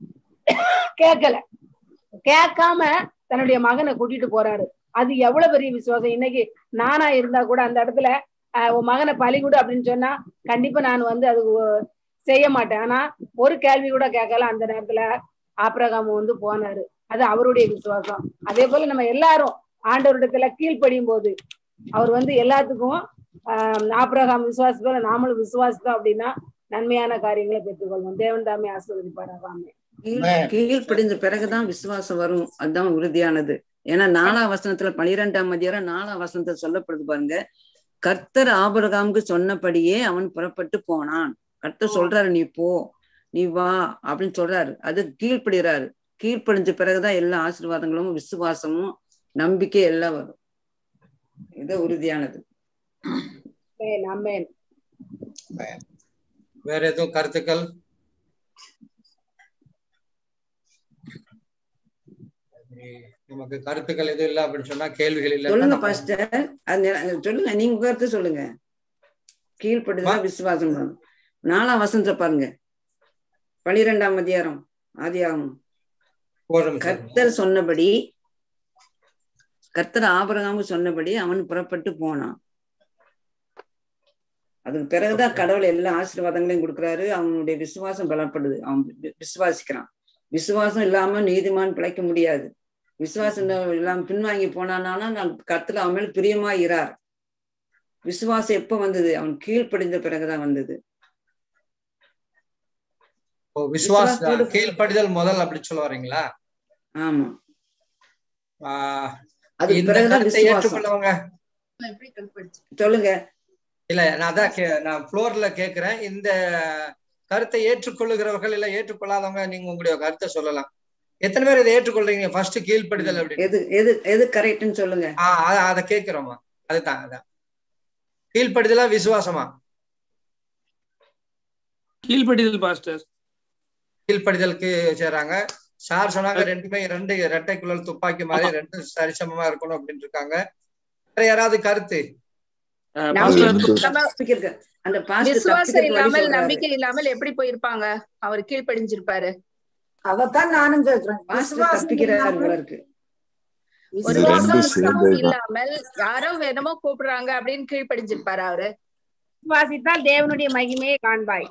J: கேட்கல கேட்காம தன்னுடைய மகனை கூட்டிட்டு போறாரு அது எவ்வளவு பெரிய விசுவாசம் இன்னைக்கு நானா இருந்தா கூட அந்த இடத்துல ஆஹ் உன் மகனை பலி கொடு அப்படின்னு சொன்னா கண்டிப்பா நான் வந்து அது ஒ- செய்ய மாட்டேன் ஆனா ஒரு கேள்வி கூட கேட்கல அந்த நேரத்துல ஆபிரகாம் வந்து போனாரு அது அவருடைய விசுவாசம் அதே போல நம்ம எல்லாரும் ஆண்டவரிடத்துல கீழ்ப்படியும் போது அவர் வந்து எல்லாத்துக்கும் ஆஹ் ஆபிரகாம் விசுவாசத்தோட நாமளும் விசுவாசித்தோம் அப்படின்னா நன்மையான காரியங்களை பெற்றுக்கொள்வோம் தேவன் தாமே ஆசீர்வதிப்பாராக ஆமென்.
F: கீழ் கீழ்ப்படிந்த பிறகுதான் விசுவாசம் வரும் அதுதான் உறுதியானது ஏன்னா நாலாம் வசனத்துல பனிரெண்டாம் அதிகாரம் நாலாம் வசனத்துல சொல்லப்படுது பாருங்க கர்த்தர் ஆபிரகாமுக்கு சொன்னபடியே அவன் புறப்பட்டு போனான் கர்த்தர் சொல்றாரு நீ போ நீ வா அப்படின்னு சொல்றாரு அது கீழ்ப்படுகிறாரு கீழ்ப்படிஞ்ச பிறகுதான் எல்லா ஆசீர்வாதங்களும் விசுவாசமும் நம்பிக்கை எல்லாம் வரும் இது உறுதியானது
J: ஆமென், ஆமென்.
B: வேற எதுவும் கருத்துக்கள் நமக்கு கருத்துக்கள் எதுவும் இல்லை அப்படின்னு சொன்னா கேள்விகள் இல்லை
F: சொல்லுங்க பாஸ்டர் அது நில- சொல்லுங்க நீங்க உங்க கருத்து சொல்லுங்க கீழ்ப்படுதான் விசுவாசம் வரும். நாலாம் வசனத்தை பாருங்க பனிரெண்டாம் அதிகாரம் ஆதியாகமம் கர்த்தர் சொன்னபடி கர்த்தர் ஆபிரகாமுக்கு சொன்னபடி அவன் புறப்பட்டு போனான் அதுக்கு பிறகுதான் கடவுள் எல்லா ஆசீர்வாதங்களையும் கொடுக்குறாரு அவனுடைய விசுவாசம் பலப்படுது அவன் வி- விசுவாசிக்கிறான் விசுவாசம் இல்லாம நீதிமான் பிழைக்க முடியாது விசுவாசம் இல்ல- இல்லாம பின்வாங்கி போனானா நான் கத்துல அவன் மேல பிரியமா இரார் விசுவாசம் எப்ப வந்தது அவன் கீழ்ப்படிந்த பிறகுதான் வந்தது
B: ஓ, விசுவாச
F: விசுவாசத்தோடு-
B: கீழ்ப்படிதல் முதல் அப்படி சொல்ல வரீங்களா
F: ஆமா
B: ஆஹ்
F: அதுக்கு
B: இந்த
F: பிறகுதான்
B: கருத்தை
F: விசுவாசம்
B: ஏற்றுக்கொள்ளவங்க
F: சொல்லுங்க
B: இல்ல நான் அதான் கே- நான் ஃப்ளோர்ல கேக்குறேன் இந்த கருத்தை ஏற்றுக்கொள்ளுகிறவர்கள் இல்ல ஏற்றுக்கொள்ளாதவங்க நீங்க உங்களுடைய கருத்தை சொல்லலாம் எத்தனை பேர் இதை ஏற்றுக்கொள்றீங்க ஃபர்ஸ்ட் கீழ்ப்படிதல் அப்படின்னு
F: எது எது எது கரெக்ட்னு சொல்லுங்க
B: ஆஹ் அத- அத கேக்குறோமா அதுதான் அதான் கீழ்ப்படிதலா விசுவாசமா
E: கீழ்ப்படிதல் பாஸ்டர்
B: கீழ்ப்படிதலுக்கு செய்றாங்க சார் சொன்னாங்க ரெண்டுமே ரெண்டு இரட்டை குழல் துப்பாக்கி மாதிரி ரெண்டு சரிசமமா இருக்கணும் அப்படின்னு இருக்காங்க வேற யாராவது கருத்து
E: அஹ்,
J: நம்பிக்கை
E: பாஸ்டர்
J: இல்லாம
F: தப்பிக்கிறதுக்கு அந்த பாஸ்ட்
J: விசுவாசம்
F: தப்பிக்கிறதுக்கு வழி
J: இல்லாமல்
F: சொல்றாரு
J: நம்பிக்கை இல்லாமல் எப்படி போயிருப்பாங்க அவர் கீழ்ப்படிஞ்சிருப்பாரு
H: அதத்தான் நானும் கேக்குறேன்
F: பாஸ்டர்
H: விசுவாசம்
F: தப்பிக்கிறாரு
H: இல்லாமல்
F: போல இருக்கு
I: இது
J: விசுவாசம்
I: ரெண்டும் சேர்ந்ததுதான்
J: இல்லாமல் யாரோ வேணுமோ கூப்பிடுறாங்க அப்படின்னு கீழ்ப்படிஞ்சிருப்பாரு அவரு
K: விசுவாசித்தால் தேவனுடைய மகிமையை காண்பாய்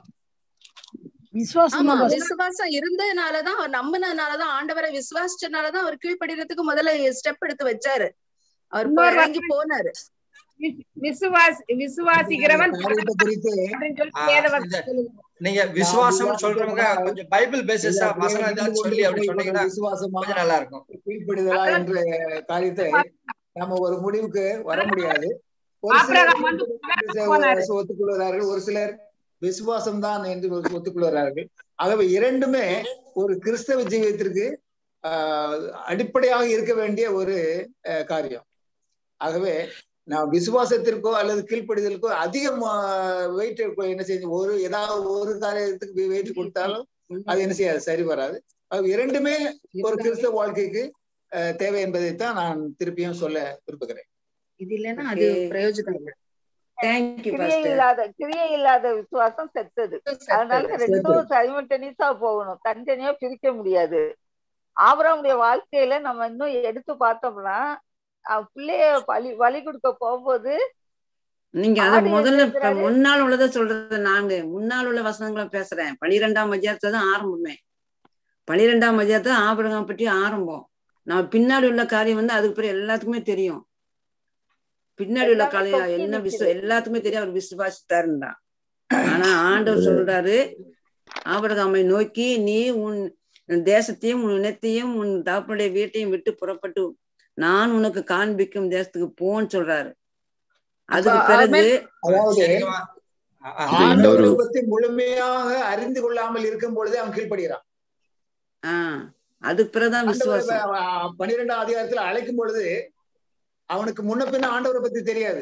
J: ஆமா விசுவாசம் இருந்ததுனாலதான் அவர் நம்பினதுனாலதான் ஆண்டவரை விசுவாசிச்சனாலதான் அவர் கீழ்ப்படிறதுக்கு முதல்ல ஸ்டெப் எடுத்து வச்சாரு அவர் போய்
K: இன்னொரு
J: இறங்கி போனாரு
K: விஸ்- விசுவாசி விசுவாசிக்கிறவன்
D: காரியத்தை குறித்து
K: அப்படின்னு சொல்லி
B: ஆஹ்
K: வேதவசனம்
B: இந்த
K: சொல்லுது.
B: நீங்க விசுவாசம் சொல்றவங்க கொஞ்சம் பைபிள் பேசிஸா
D: அப்படியே
B: வசனம்
D: நின்று
B: ஏதாவது
D: கொண்டு
B: சொல்லி அப்படி
D: போய்
B: சொன்னீங்கன்னா
D: விசுவாசமா
B: கொஞ்சம் நல்லா இருக்கும்
D: கீழ்ப்படிதலா என்ற காரியத்தை நம்ம ஒரு முடிவுக்கு வர முடியாது ஒரு
K: ஆபிரகாம்
D: சிலர்
K: வந்து
D: கீழ்ப்படிதலை
K: போனாரு.
D: ஒத்துக்கொள்கிறார்கள் ஒரு சிலர் விசுவாசம் தான் என்று ஒத்துக்கொள்கிறார்கள் ஆகவே இரண்டுமே ஒரு கிறிஸ்தவ ஜீவியத்திற்கு ஆஹ் அடிப்படையாக இருக்க வேண்டிய ஒரு அஹ், காரியம் ஆகவே நான் விசுவாசத்திற்கோ அல்லது கீழ்ப்படிதலுக்கோ அதிகம் வெயிட் என்ன செய்ய ஒரு ஏதாவது ஒரு காரியத்துக்கு வெயிட் கொடுத்தாலும் அது என்ன செய்யாது சரி வராது அது இரண்டுமே ஒரு கிறிஸ்தவ வாழ்க்கைக்கு அஹ், தேவை என்பதைத்தான் நான் திருப்பியும் சொல்ல விரும்புகிறேன்
J: இது இல்லைன்னா அது
F: Okay.
J: பிரயோஜனம் இல்லை
F: தேங்க்யூ
G: கிரியை
F: பாஸ்டர்
G: இல்லாத கிரியை இல்லாத விசுவாசம் செத்தது அதனால ரெண்டும் சைமல்டேனியஸா போகணும் தனித்தனியா பிரிக்க முடியாது ஆபராமுடைய வாழ்க்கையில நம்ம இன்னும் எடுத்து பார்த்தோம்னா அவன் பிள்ளைய வழி வழி கொடுக்க போகும்போது
F: நீங்க அத
G: ஆடு
F: முதல்ல இப்ப
G: இருக்கிறாரு.
F: முன்னாள் உள்ளத சொல்றது நாங்க முன்னாள் உள்ள வசனங்களை பேசுறேன் பனிரெண்டாம் அதிகாரத்தை தான் ஆரம்பமே பனிரெண்டாம் அதிகாரத்தை ஆபிரகாம் பற்றி ஆரம்பம் நம்ம பின்னாடி உள்ள காரியம் வந்து அதுக்கு பிறகு எல்லாத்துக்குமே தெரியும் பின்னாடி உள்ள
G: எல்லாமே
F: காரியம்
G: தொக்கி
F: என்ன விசு
G: நிக்குது.
F: எல்லாத்துக்குமே தெரியும் அவர் விசுவாசித்தாருன்னா ஆனா ஆண்டவர் சொல்றாரு ஆபிரகாமை நோக்கி நீ உன் தேசத்தையும் உன் இனத்தையும் உன் தகப்பனுடைய வீட்டையும் விட்டு புறப்பட்டு நான் உனக்கு காண்பிக்கும் தேசத்துக்கு போன்னு சொல்றாரு அதுக்கு
J: அப்ப
F: பிறகு
D: அதாவது
B: சரிங்கம்மா. அ- அ-
I: இது இன்னொரு
D: ஆண்டவரை பத்தி முழுமையாக அறிந்து கொள்ளாமல் இருக்கும் பொழுதே அவன் கீழ்ப்படுகிறான்
F: ஆஹ் அதுக்கு பிறகுதான் விசுவாசம்
D: ஆண்டவர் பன்னிரெண்டாம் அதிகாரத்துல அழைக்கும் பொழுது அவனுக்கு முன்ன பின்ன ஆண்டவரை பத்தி தெரியாது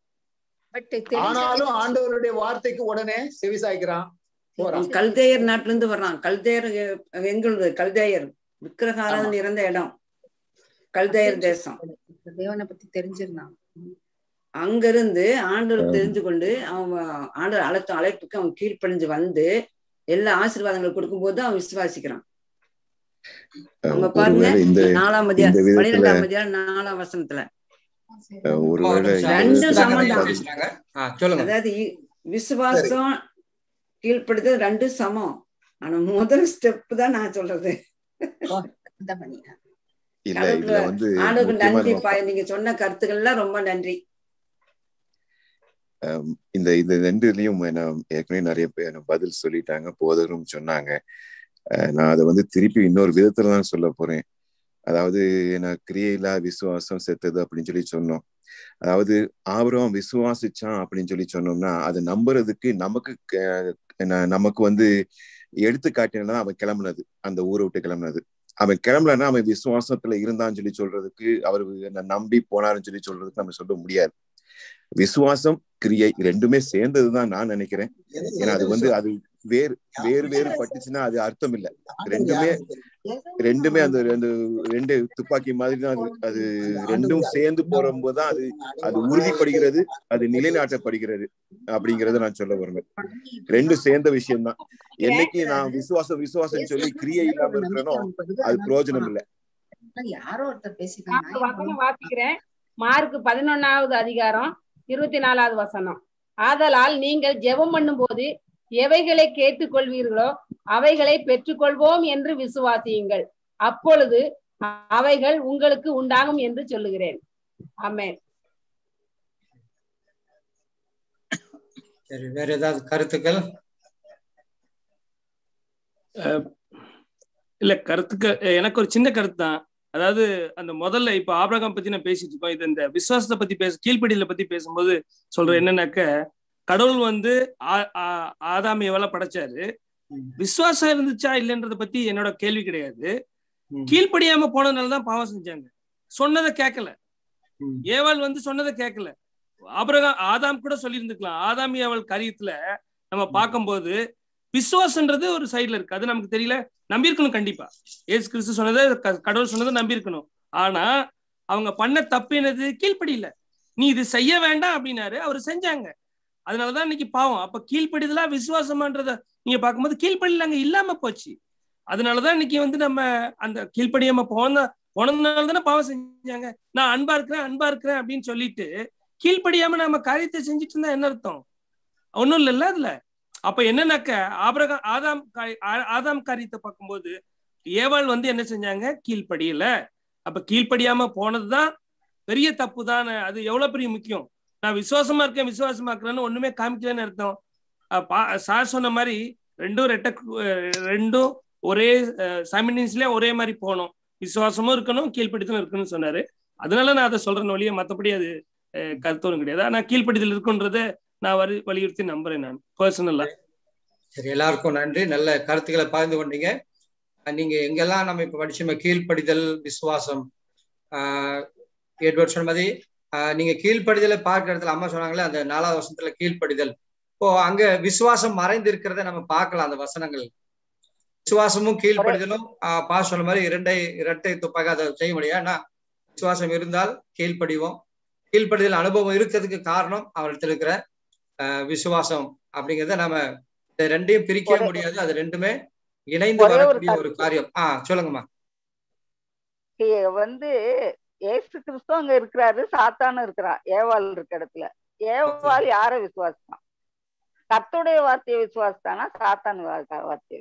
J: பட்
D: ஆனாலும் ஆண்டவருடைய வார்த்தைக்கு உடனே செவிசாய்க்கிறான் போறான்
F: கல்தேயர் நாட்டுல இருந்து வர்றான் கல்தேயர் எ- எங்களுது கல்தேயர் விக்கிரகாராதன் இருந்த இடம் கல்தேயர் தேசம்
J: தேவனை பத்தி தெரிஞ்சிருந்தான்
F: அங்கிருந்து ஆண்டவர் தெரிஞ்சு கொண்டு அவன் ஆண்டவர் அழைத்த அழைப்புக்கு அவன் கீழ்ப்படிஞ்சு வந்து எல்லா ஆசீர்வாதங்கள் கொடுக்கும்போது அவன் விசுவாசிக்கிறான் அவங்க பாருங்க
I: ஒருவேளை இந்த
F: நாலாம் மதியம்
I: இந்த விதத்துல
F: பன்னிரெண்டாம் மதியம் நாலாம் வசனத்துல
I: அஹ், ஒருவேளை இந்த
F: ரெண்டும்
I: விதத்துல
F: சமம்
I: நம்ம
F: தான்.
I: பாதி-
B: பேசுறாங்க ஆ, சொல்லுங்க
F: அதாவது இ- விசுவாசம் கீழ்ப்படுதல் ரெண்டும் சமம் ஆனா முதல் ஸ்டெப் தான் நான் சொல்றது
J: அந்த பண்ணியா
I: இல்ல இதுல வந்து
F: ஆண்டவருக்கு
I: முக்கியமா
F: நன்றி
I: நம்ம
F: பா நீங்க சொன்ன கருத்துக்கள்லாம் ரொம்ப நன்றி
I: அஹ், இந்த இந்த ரெண்டுலயும் நான் ஏற்கனவே நிறைய பேர் எனக்கு பதில் சொல்லிட்டாங்க போதகரும் சொன்னாங்க அஹ், நான் அதை வந்து திருப்பி இன்னொரு விதத்துல தான் சொல்ல போறேன் அதாவது நான் கிரியையில்லா விசுவாசம் செத்தது அப்படின்னு சொல்லி சொன்னோம் அதாவது ஆபரம் விசுவாசிச்சான் அப்படின்னு சொல்லி சொன்னோம்னா அதை நம்புறதுக்கு நமக்கு க- ந- நமக்கு வந்து எடுத்துக்காட்டினா அவன் கிளம்புனது அந்த ஊரை விட்டு கிளம்புனது அவன் கிளம்பலன்னா அவன் விசுவாசத்துல இருந்தான்னு சொல்லி சொல்றதுக்கு அவர் நம்பி போனாருன்னு சொல்லி சொல்றதுக்கு நம்ம சொல்ல முடியாது விசுவாசம் கிரியை ரெண்டுமே சேர்ந்ததுதான் நான் நினைக்கிறேன் ஏன்னா அது வந்து அது வேறு வேறு வேறு பட்டுச்சுன்னா அது அர்த்தம் இல்ல ரெண்டுமே ரெண்டுமே அந்த ரெண்டு ரெண்டு துப்பாக்கி மாதிரி தான் அது அது ரெண்டும் சேர்ந்து போடும்போதுதான் அது அது உறுதிப்படுகிறது அது நிலைநாட்டப்படுகிறது அப்படிங்கறத நான் சொல்ல விரும்புறேன் ரெண்டும் சேர்ந்த விஷயம்தான் என்னைக்கு நான் விசுவாசம் விசுவாசம் சொல்லி கிரியை இல்லாம இருக்கிறேனோ அது பிரயோஜனம் இல்ல
J: யாரோ ஒருத்தர்
K: நான்
J: பேசிக்கலாம்
K: ஒரு வசனம் வாசிக்கிறேன் மார்க் பதினொன்னாவது அதிகாரம் இருபத்தி நாலாவது வசனம் ஆதலால் நீங்கள் ஜெபம் பண்ணும்போது எவைகளை கேட்டுக்கொள்வீர்களோ அவைகளை பெற்றுக்கொள்வோம் என்று விசுவாசியுங்கள் அப்பொழுது அவைகள் உங்களுக்கு உண்டாகும் என்று சொல்லுகிறேன் ஆமென்
B: சரி வேற ஏதாவது கருத்துக்கள்
E: அஹ் இல்ல கருத்துக்கு எனக்கு ஒரு சின்ன கருத்து தான் அதாவது அந்த முதல்ல இப்ப ஆபிரகாம் பத்தி நான் பேசிட்டு இருக்கோம் இது இந்த விசுவாசத்தை பத்தி பேச கீழ்ப்படியில பத்தி பேசும்போது சொல்றேன் என்னன்னாக்க கடவுள் வந்து ஆ- ஆ- ஆதாம் எவ்வளவு படைச்சாரு விசுவாசம் இருந்துச்சா இல்லைன்றத பத்தி என்னோட கேள்வி கிடையாது கீழ்ப்படியாம போனதுனாலதான் பாவம் செஞ்சாங்க சொன்னதை கேட்கல ஏவாள் வந்து சொன்னதை கேட்கல ஆபிரகாம் ஆதாம் கூட சொல்லியிருந்துக்கலாம் ஆதாம் ஏவாள் காரியத்துல நம்ம பார்க்கும்போது விசுவாசன்றது ஒரு சைடுல இருக்கு அது நமக்கு தெரியல நம்பியிருக்கணும் கண்டிப்பா ஏசு கிறிஸ்து சொன்னதை க- கடவுள் சொன்னதை நம்பியிருக்கணும் ஆனா அவங்க பண்ண தப்பு என்னது கீழ்ப்படியில நீ இது செய்ய வேண்டாம் அப்படின்னாரு அவர் செஞ்சாங்க அதனாலதான் இன்னைக்கு பாவம் அப்ப கீழ்ப்படிதலா விசுவாசமான்றத நீங்க பார்க்கும்போது கீழ்ப்படியில் அங்க இல்லாம போச்சு அதனாலதான் இன்னைக்கு வந்து நம்ம அந்த கீழ்ப்படியாம போன போனதுனால தானே பாவம் செஞ்சாங்க நான் அன்பா இருக்கிறேன் அன்பா இருக்கிறேன் அப்படின்னு சொல்லிட்டு கீழ்ப்படியாம நம்ம காரியத்தை செஞ்சுட்டு இருந்தா என்ன அர்த்தம் ஒண்ணும் இல்லைல்ல அதுல அப்ப என்னன்னாக்க ஆபிரகாம் ஆதாம் காரி- ஆ- ஆதாம் காரியத்தை பார்க்கும்போது ஏவாள் வந்து என்ன செஞ்சாங்க கீழ்ப்படியல அப்ப கீழ்ப்படியாம போனதுதான் பெரிய தப்பு தானே அது எவ்வளவு பெரிய முக்கியம் நான் விசுவாசமா இருக்கேன் விசுவாசமா இருக்கிறேன்னு ஒண்ணுமே காமிக்கலன்னு அர்த்தம் அஹ் பா- சார் சொன்ன மாதிரி ரெண்டும் ரெட்ட கு- அஹ் ரெண்டும் ஒரே சைமண்டன்ஸ்லயே ஒரே மாதிரி போகணும் விசுவாசமும் இருக்கணும் கீழ்ப்படித்தலும் இருக்கணும்னு சொன்னாரு அதனால நான் அதை சொல்றேன் ஒழிய மத்தபடி அது அஹ், கருத்தொന്നും கிடையாது ஆனா கீழ்ப்படிதல் இருக்குன்றத நான் வரி வலியுறுத்தி நம்புறேன் நான் பர்சனலா
B: சரி எல்லாருக்கும் நன்றி நல்ல கருத்துக்களை பகிர்ந்து கொண்டீங்க அஹ் நீங்க எங்கெல்லாம் நம்ம இப்ப படிச்சோமே கீழ்ப்படிதல் விசுவாசம் ஆஹ் எட்வர்ட் சொன்ன மாதிரி ஆஹ் நீங்க கீழ்ப்படிதலை பார்க்கிற இடத்துல அம்மா சொன்னாங்களே அந்த நாலாவது வருஷத்துல கீழ்ப்படிதல் இப்போ அங்க விசுவாசம் மறைந்து இருக்கிறத நம்ம பார்க்கலாம் அந்த வசனங்கள் விசுவாசமும் கீழ்ப்படிதலும் ஆஹ் பா சொன்ன மாதிரி இரண்டை இரட்டை துப்பாக அதை செய்ய முடியாது ஆனா விசுவாசம் இருந்தால் கீழ்ப்படிவோம் கீழ்ப்படிதல் அனுபவம் இருக்கிறதுக்கு காரணம் அவர்கிட்ட இருக்கிற ஆஹ் விசுவாசம் அப்படிங்கிறத நம்ம இந்த ரெண்டையும் பிரிக்கவே
G: ஒரே-
B: முடியாது அது ரெண்டுமே இணைந்து
G: ஒரே ஒரு
B: வரக்கூடிய ஒரு
G: கருத்து.
B: காரியம் ஆஹ் சொல்லுங்கம்மா
G: இ- வந்து ஏசு கிறிஸ்து அங்க இருக்கிறாரு சாத்தானும் இருக்கிறான் ஏவாள் இருக்க இடத்துல ஏவாள் யார விசுவாசித்தான் கர்த்தருடைய வார்த்தையை விசுவாசித்தானா சாத்தான் வா- வார்த்தையை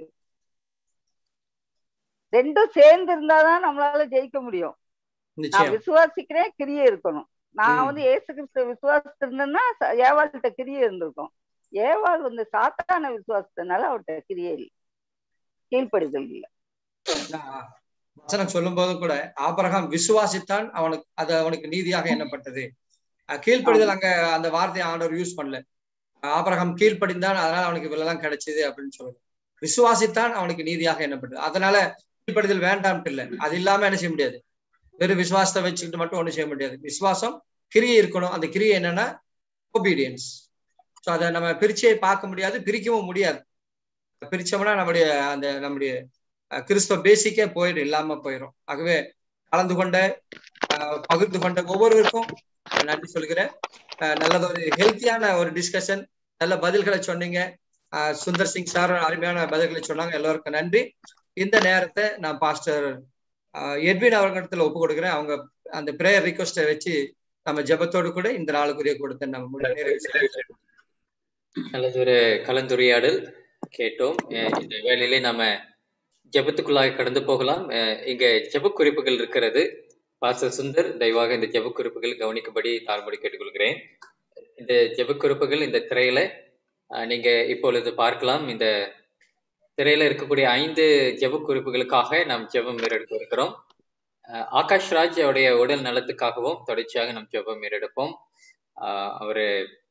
G: ரெண்டும் சேர்ந்து இருந்தாதான் நம்மளால ஜெயிக்க முடியும் நான்
B: நிச்சயம்
G: விசுவாசிக்கிறேன் கிரியை இருக்கணும் நான்
B: ம்.
G: வந்து ஏசு கிறிஸ்துவ விசுவாசித்திருந்தேன்னா ச- ஏவாள்கிட்ட கிரியை இருந்திருக்கும் ஏவாள் வந்து சாத்தான விசுவாசத்தினால அவர்கிட்ட கிரியை இல்லை கீழ்ப்படிதல் இல்லை
B: நான் வசனம் சொல்லும் போது கூட ஆபிரகாம் விசுவாசித்தான் அவனுக்கு அது அவனுக்கு நீதியாக எண்ணப்பட்டது அஹ் கீழ்ப்படிதல் அங்க அந்த வார்த்தையை ஆண்டவர் யூஸ் பண்ணல ஆபிரகாம் கீழ்ப்படிந்தான் அதனால அவனுக்கு இவ்வளவுதான் கிடைச்சது அப்படின்னு சொல்லுது விசுவாசித்தான் அவனுக்கு நீதியாக எண்ணப்பட்டது அதனால கீழ்ப்படிதல் வேண்டாம்ட்டு இல்லை அது இல்லாம என்ன செய்ய முடியாது வெறும் விசுவாசத்தை வச்சுக்கிட்டு மட்டும் ஒண்ணும் செய்ய முடியாது விசுவாசம் கிரியை இருக்கணும் அந்த கிரியை என்னன்னா ஒபீடியன்ஸ் ஸோ அதை நம்ம பிரிச்சே பார்க்க முடியாது பிரிக்கவும் முடியாது பிரிச்சோம்னா நம்முடைய அந்த நம்முடைய அஹ், கிறிஸ்துவ பேசிக்கே போயிடும் இல்லாம போயிடும் ஆகவே கலந்து கொண்ட அஹ், பகிர்ந்து கொண்ட ஒவ்வொருவருக்கும் நன்றி சொல்கிறேன் அஹ், நல்லதொரு ஹெல்த்தியான ஒரு டிஸ்கஷன் நல்ல பதில்களை சொன்னீங்க அஹ், சுந்தர் சிங் சார் அருமையான பதில்களை சொன்னாங்க எல்லோருக்கும் நன்றி இந்த நேரத்தை நான் பாஸ்டர் அஹ், எட்வின் அவர்களிடத்துல ஒப்பு கொடுக்குறேன் அவங்க அந்த பிரேயர் ரிக்வஸ்டை வச்சு நம்ம ஜெபத்தோடு கூட இந்த நாளுக்குரிய கொடுத்த நம்ம முடி- நிறைவு செய்யலாம்.
L: நல்லதொரு கலந்துரையாடல் கேட்டோம் அஹ் இந்த வேளையிலே நாம ஜெபத்துக்குள்ளாக கடந்து போகலாம் அஹ் இங்க ஜெப குறிப்புகள் இருக்கிறது பாஸ்டர் சுந்தர் தயவாக இந்த ஜெப குறிப்புகள் கவனிக்கும்படி தாழ்மொழி கேட்டுக்கொள்கிறேன் இந்த ஜெப குறிப்புகள் இந்த திரையில அஹ் நீங்க இப்பொழுது பார்க்கலாம் இந்த திரையில இருக்கக்கூடிய ஐந்து ஜெப குறிப்புகளுக்காக நாம் ஜெபம் மேறெடுக்க இருக்கிறோம் அஹ் ஆகாஷ் ராஜ் அவருடைய உடல் நலத்துக்காகவும் தொடர்ச்சியாக நாம் ஜெபம் மேறெடுப்போம் ஆஹ் அவரு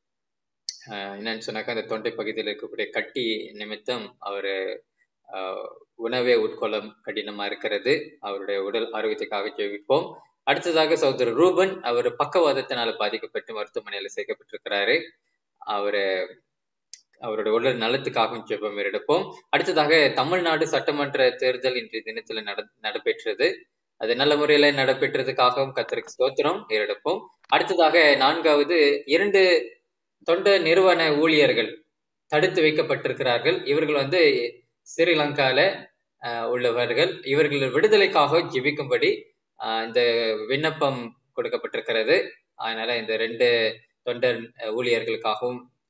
L: ஆஹ் என்னன்னு சொன்னாக்கா அந்த தொண்டை பகுதியில் இருக்கக்கூடிய கட்டி நிமித்தம் அவரு ஆஹ் உணவை உட்கொள்ள கடினமா இருக்கிறது அவருடைய உடல் ஆரோக்கியத்துக்காக ஜெபிப்போம் அடுத்ததாக சகோதரர் ரூபன் அவர் பக்கவாதத்தினால பாதிக்கப்பட்டு மருத்துவமனையில சேர்க்கப்பட்டிருக்கிறாரு அவரு அவருடைய உடல் நலத்துக்காகவும் ஜெபம் எடுப்போம் அடுத்ததாக தமிழ்நாடு சட்டமன்ற தேர்தல் இன்றைய தினத்துல நட நடைபெற்றது அது நல்ல முறையில நடைபெற்றதுக்காகவும் கத்தருக்கு ஸ்தோத்திரம் ஏறெடுப்போம் அடுத்ததாக நான்காவது இரண்டு தொண்ட நிறுவன ஊழியர்கள் தடுத்து வைக்கப்பட்டிருக்கிறார்கள் இவர்கள் வந்து ஸ்ரீலங்கால ஆஹ், உள்ளவர்கள் இவர்கள் விடுதலைக்காக ஜெபிக்கும்படி ஆஹ், இந்த விண்ணப்பம் கொடுக்கப்பட்டிருக்கிறது அதனால இந்த ரெண்டு தொண்டர் அஹ், ஊழியர்களுக்காகவும்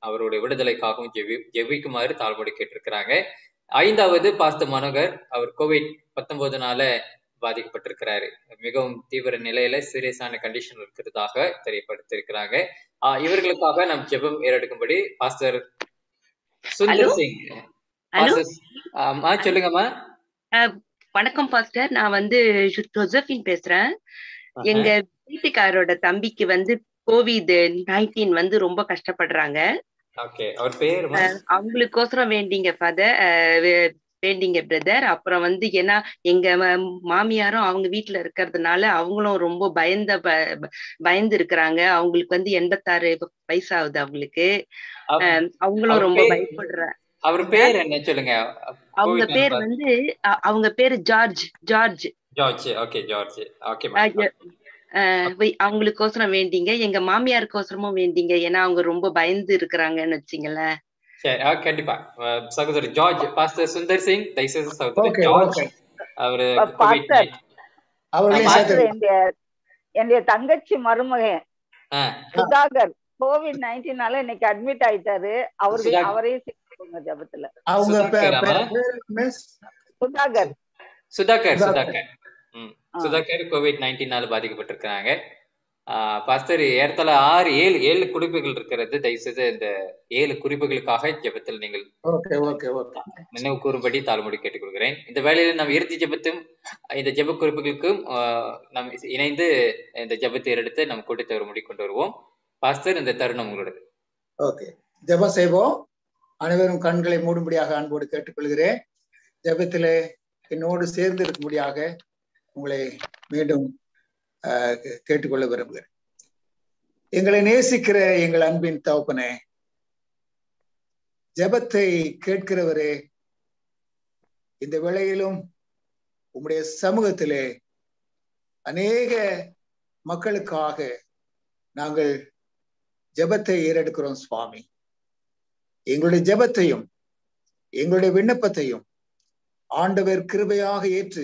L: அவருடைய விடுதலைக்காகவும் ஜெபி ஜெபிக்குமாறு தாழ்மொழி கேட்டிருக்கிறாங்க ஐந்தாவது பாஸ்த மனோகர் அவர் கோவிட் பத்தொன்பதுனால பாதிக்கப்பட்டிருக்கிறாரு மிகவும் தீவிர நிலையில சீரியஸான கண்டிஷன் இருக்கிறதாக தெரியப்படுத்திருக்கிறாங்க ஆஹ் இவர்களுக்காக நாம் ஜெபம் ஏறெடுக்கும்படி pastor Sundar Singh
M: hello
L: pastor ஆமா சொல்லுங்கம்மா
M: வணக்கம் பாஸ்டர் நான் வந்து ஜோசபின் பேசுறேன்
L: ஆஹா.
M: எங்க வீட்டுக்காரோட தம்பிக்கு வந்து கோவிட் நைன்டீன் வந்து ரொம்ப கஷ்டப்படுறாங்க
L: ஓகே அவர் பேருமா
M: அஹ் அவங்களுக்கோசரம் வேண்டிங்க ஃபாதர் வேண்டிங்க பிரதர் அப்புறம் வந்து ஏன்னா எங்க ம- மாமியாரும் அவங்க வீட்டுல இருக்கிறதுனால அவங்களும் ரொம்ப பயந்த ப- ப- பயந்து இருக்கிறாங்க அவங்களுக்கு வந்து எண்பத்தாறு வயசாகுது அவங்களுக்கு
L: அவ-
M: அஹ் அவங்களும்
L: அவர்
M: ரொம்ப
L: பேர்
M: பயப்படுற
L: அவர் பேர் என்ன சொல்லுங்க
M: அவங்க
L: கோவிட்
M: பேர்
L: நம்பர்
M: வந்து அ- அவங்க பேரு George George
L: George okay George okay
M: அஹ் எ- அஹ் வை- அவங்களுக்கோசரம் வேண்டிங்க எங்க மாமியாருக்கோசரமும் வேண்டிங்க ஏன்னா அவங்க ரொம்ப பயந்து இருக்கிறாங்கன்னு வச்சுங்களேன்
L: சரி ஆ, கண்டிப்பா அஹ் சகோதரர் ஜார்ஜ் பாஸ்டர் சுந்தர் சிங் தயவுசெய்து சகோதரர்
D: ஓகே
L: ஜார்ஜ்
D: ஓகே
L: அவரு
G: ப-
L: கோவிட்
G: பாஸ்டர்
D: அவர்களையும்
G: பாஸ்டர்
D: சேர்த்து
G: என்னுடைய என்னுடைய தங்கச்சி மருமகன்
L: ஆ
G: சுதாகர் கோவிட் நைன்டீனால இன்னைக்கு அட்மிட் ஆயிட்டாரு அவருக்கு
L: சுதாகர்.
G: அவரையும் சேர்த்துக்கோங்க ஜபத்துல
D: அவங்க பே-
L: சுதாகராமா
D: பே- பேர் மிஸ்
G: சுதாகர்
L: சுதாகர்
D: சுதாகர்.
L: சுதாகர் ம் சுதாகர் கோவிட் நைன்டீனால பாதிக்கப்பட்டிருக்கிறாங்க ஆஹ் பாஸ்டர் ஏறத்தாழ ஆறு ஏழு ஏழு குறிப்புகள் இருக்கிறது தயவுசெய்து இந்த ஏழு குறிப்புகளுக்காக ஜெபத்தில் நீங்கள்
D: ஓகே ஓகே ஓகே
L: நினைவு கூறும்படி தாழ்மொழி கேட்டுக்கொள்கிறேன் இந்த வேளையில நாம் இறுதி ஜெபத்தும் இந்த ஜெப குறிப்புகளுக்கும் ஆஹ் நாம் இணைந்து இந்த ஜெபத்தை எடுத்து நம் கூட்டத்தை ஒரு முடி கொண்டு வருவோம் பாஸ்டர் இந்த தருணம் உங்களோடது
D: ஓகே ஜெபம் செய்வோம் அனைவரும் கண்களை மூடும்படியாக அன்போடு கேட்டுக்கொள்கிறேன் ஜெபத்திலே என்னோடு சேர்ந்து இருக்கும்படியாக உங்களை மீண்டும் ஆஹ், கே- கேட்டுக்கொள்ள விரும்புகிறேன் எங்களை நேசிக்கிற எங்கள் அன்பின் தகப்பனே ஜெபத்தை கேட்கிறவரே இந்த வேளையிலும் உம்முடைய சமூகத்திலே அநேக மக்களுக்காக நாங்கள் ஜெபத்தை ஏறெடுக்கிறோம் சுவாமி எங்களுடைய ஜெபத்தையும் எங்களுடைய விண்ணப்பத்தையும் ஆண்டவர் கிருபையாக ஏற்று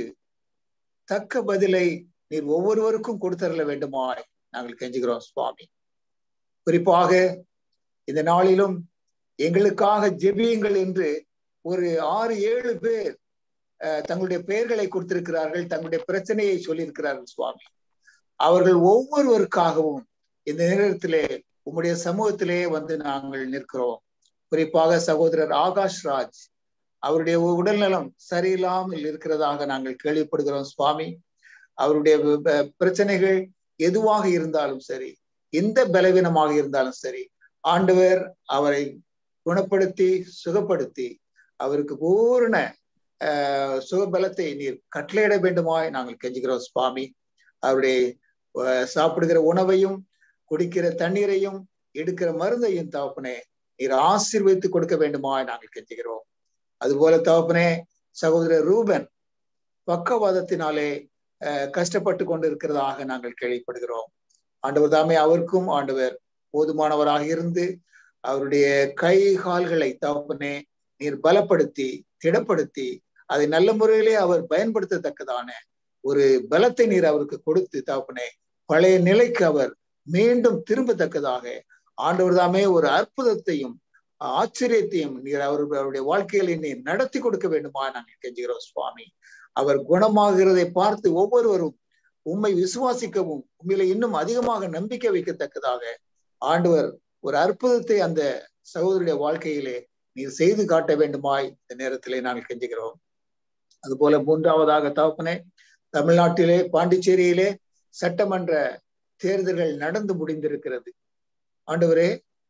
D: தக்க பதிலை நீர் ஒவ்வொருவருக்கும் கொடுத்தரல வேண்டுமாய் நாங்கள் கெஞ்சுகிறோம் சுவாமி குறிப்பாக இந்த நாளிலும் எங்களுக்காக ஜெபியுங்கள் என்று ஒரு ஆறு ஏழு பேர் அஹ், தங்களுடைய பெயர்களை கொடுத்திருக்கிறார்கள் தங்களுடைய பிரச்சனையை சொல்லியிருக்கிறார்கள் சுவாமி அவர்கள் ஒவ்வொருவருக்காகவும் இந்த நேரத்திலே உம்முடைய சமூகத்திலே வந்து நாங்கள் நிற்கிறோம் குறிப்பாக சகோதரர் ஆகாஷ் ராஜ் அவருடைய உடல்நலம் சரியில்லாமல் இருக்கிறதாக நாங்கள் கேள்விப்படுகிறோம் சுவாமி அவருடைய வ- வ- பிரச்சனைகள் எதுவாக இருந்தாலும் சரி எந்த பலவீனமாக இருந்தாலும் சரி ஆண்டவர் அவரை குணப்படுத்தி சுகப்படுத்தி அவருக்கு பூரண ஆஹ், சுகபலத்தை நீர் கட்டளையிட வேண்டுமாய் நாங்கள் கெஞ்சுகிறோம் சுவாமி அவருடைய ஆஹ், சாப்பிடுகிற உணவையும் குடிக்கிற தண்ணீரையும் எடுக்கிற மருந்தையும் தகப்பனே நீர் ஆசீர்வதித்து கொடுக்க வேண்டுமாய் நாங்கள் கெஞ்சுகிறோம் அதுபோல தகப்பனே சகோதரர் ரூபன் பக்கவாதத்தினாலே அஹ், கஷ்டப்பட்டு கொண்டு இருக்கிறதாக நாங்கள் கேள்விப்படுகிறோம் ஆண்டவர் தாமே அவருக்கும் ஆண்டவர் போதுமானவராக இருந்து அவருடைய கை கால்களை தகப்பனே நீர் பலப்படுத்தி திடப்படுத்தி அதை நல்ல முறையிலே அவர் பயன்படுத்தத்தக்கதான ஒரு பலத்தை நீர் அவருக்கு கொடுத்து தகப்பனே பழைய நிலைக்கு அவர் மீண்டும் திரும்பத்தக்கதாக ஆண்டவர் தாமே ஒரு அற்புதத்தையும் ஆச்சரியத்தையும் நீர் அவர் அவருடைய வாழ்க்கையில நீர் நடத்தி கொடுக்க வேண்டுமா நாங்கள் கெஞ்சுகிறோம் சுவாமி அவர் குணமாகிறதை பார்த்து ஒவ்வொருவரும் உம்மை விசுவாசிக்கவும் உண்மையில இன்னும் அதிகமாக நம்பிக்கை வைக்கத்தக்கதாக ஆண்டவர் ஒரு அற்புதத்தை அந்த சகோதரருடைய வாழ்க்கையிலே நீர் செய்து காட்ட வேண்டுமாய் இந்த நேரத்திலே நாங்கள் கெஞ்சுகிறோம் அதுபோல மூன்றாவதாக தகப்பனே தமிழ்நாட்டிலே பாண்டிச்சேரியிலே சட்டமன்ற தேர்தல்கள் நடந்து முடிந்திருக்கிறது ஆண்டவரே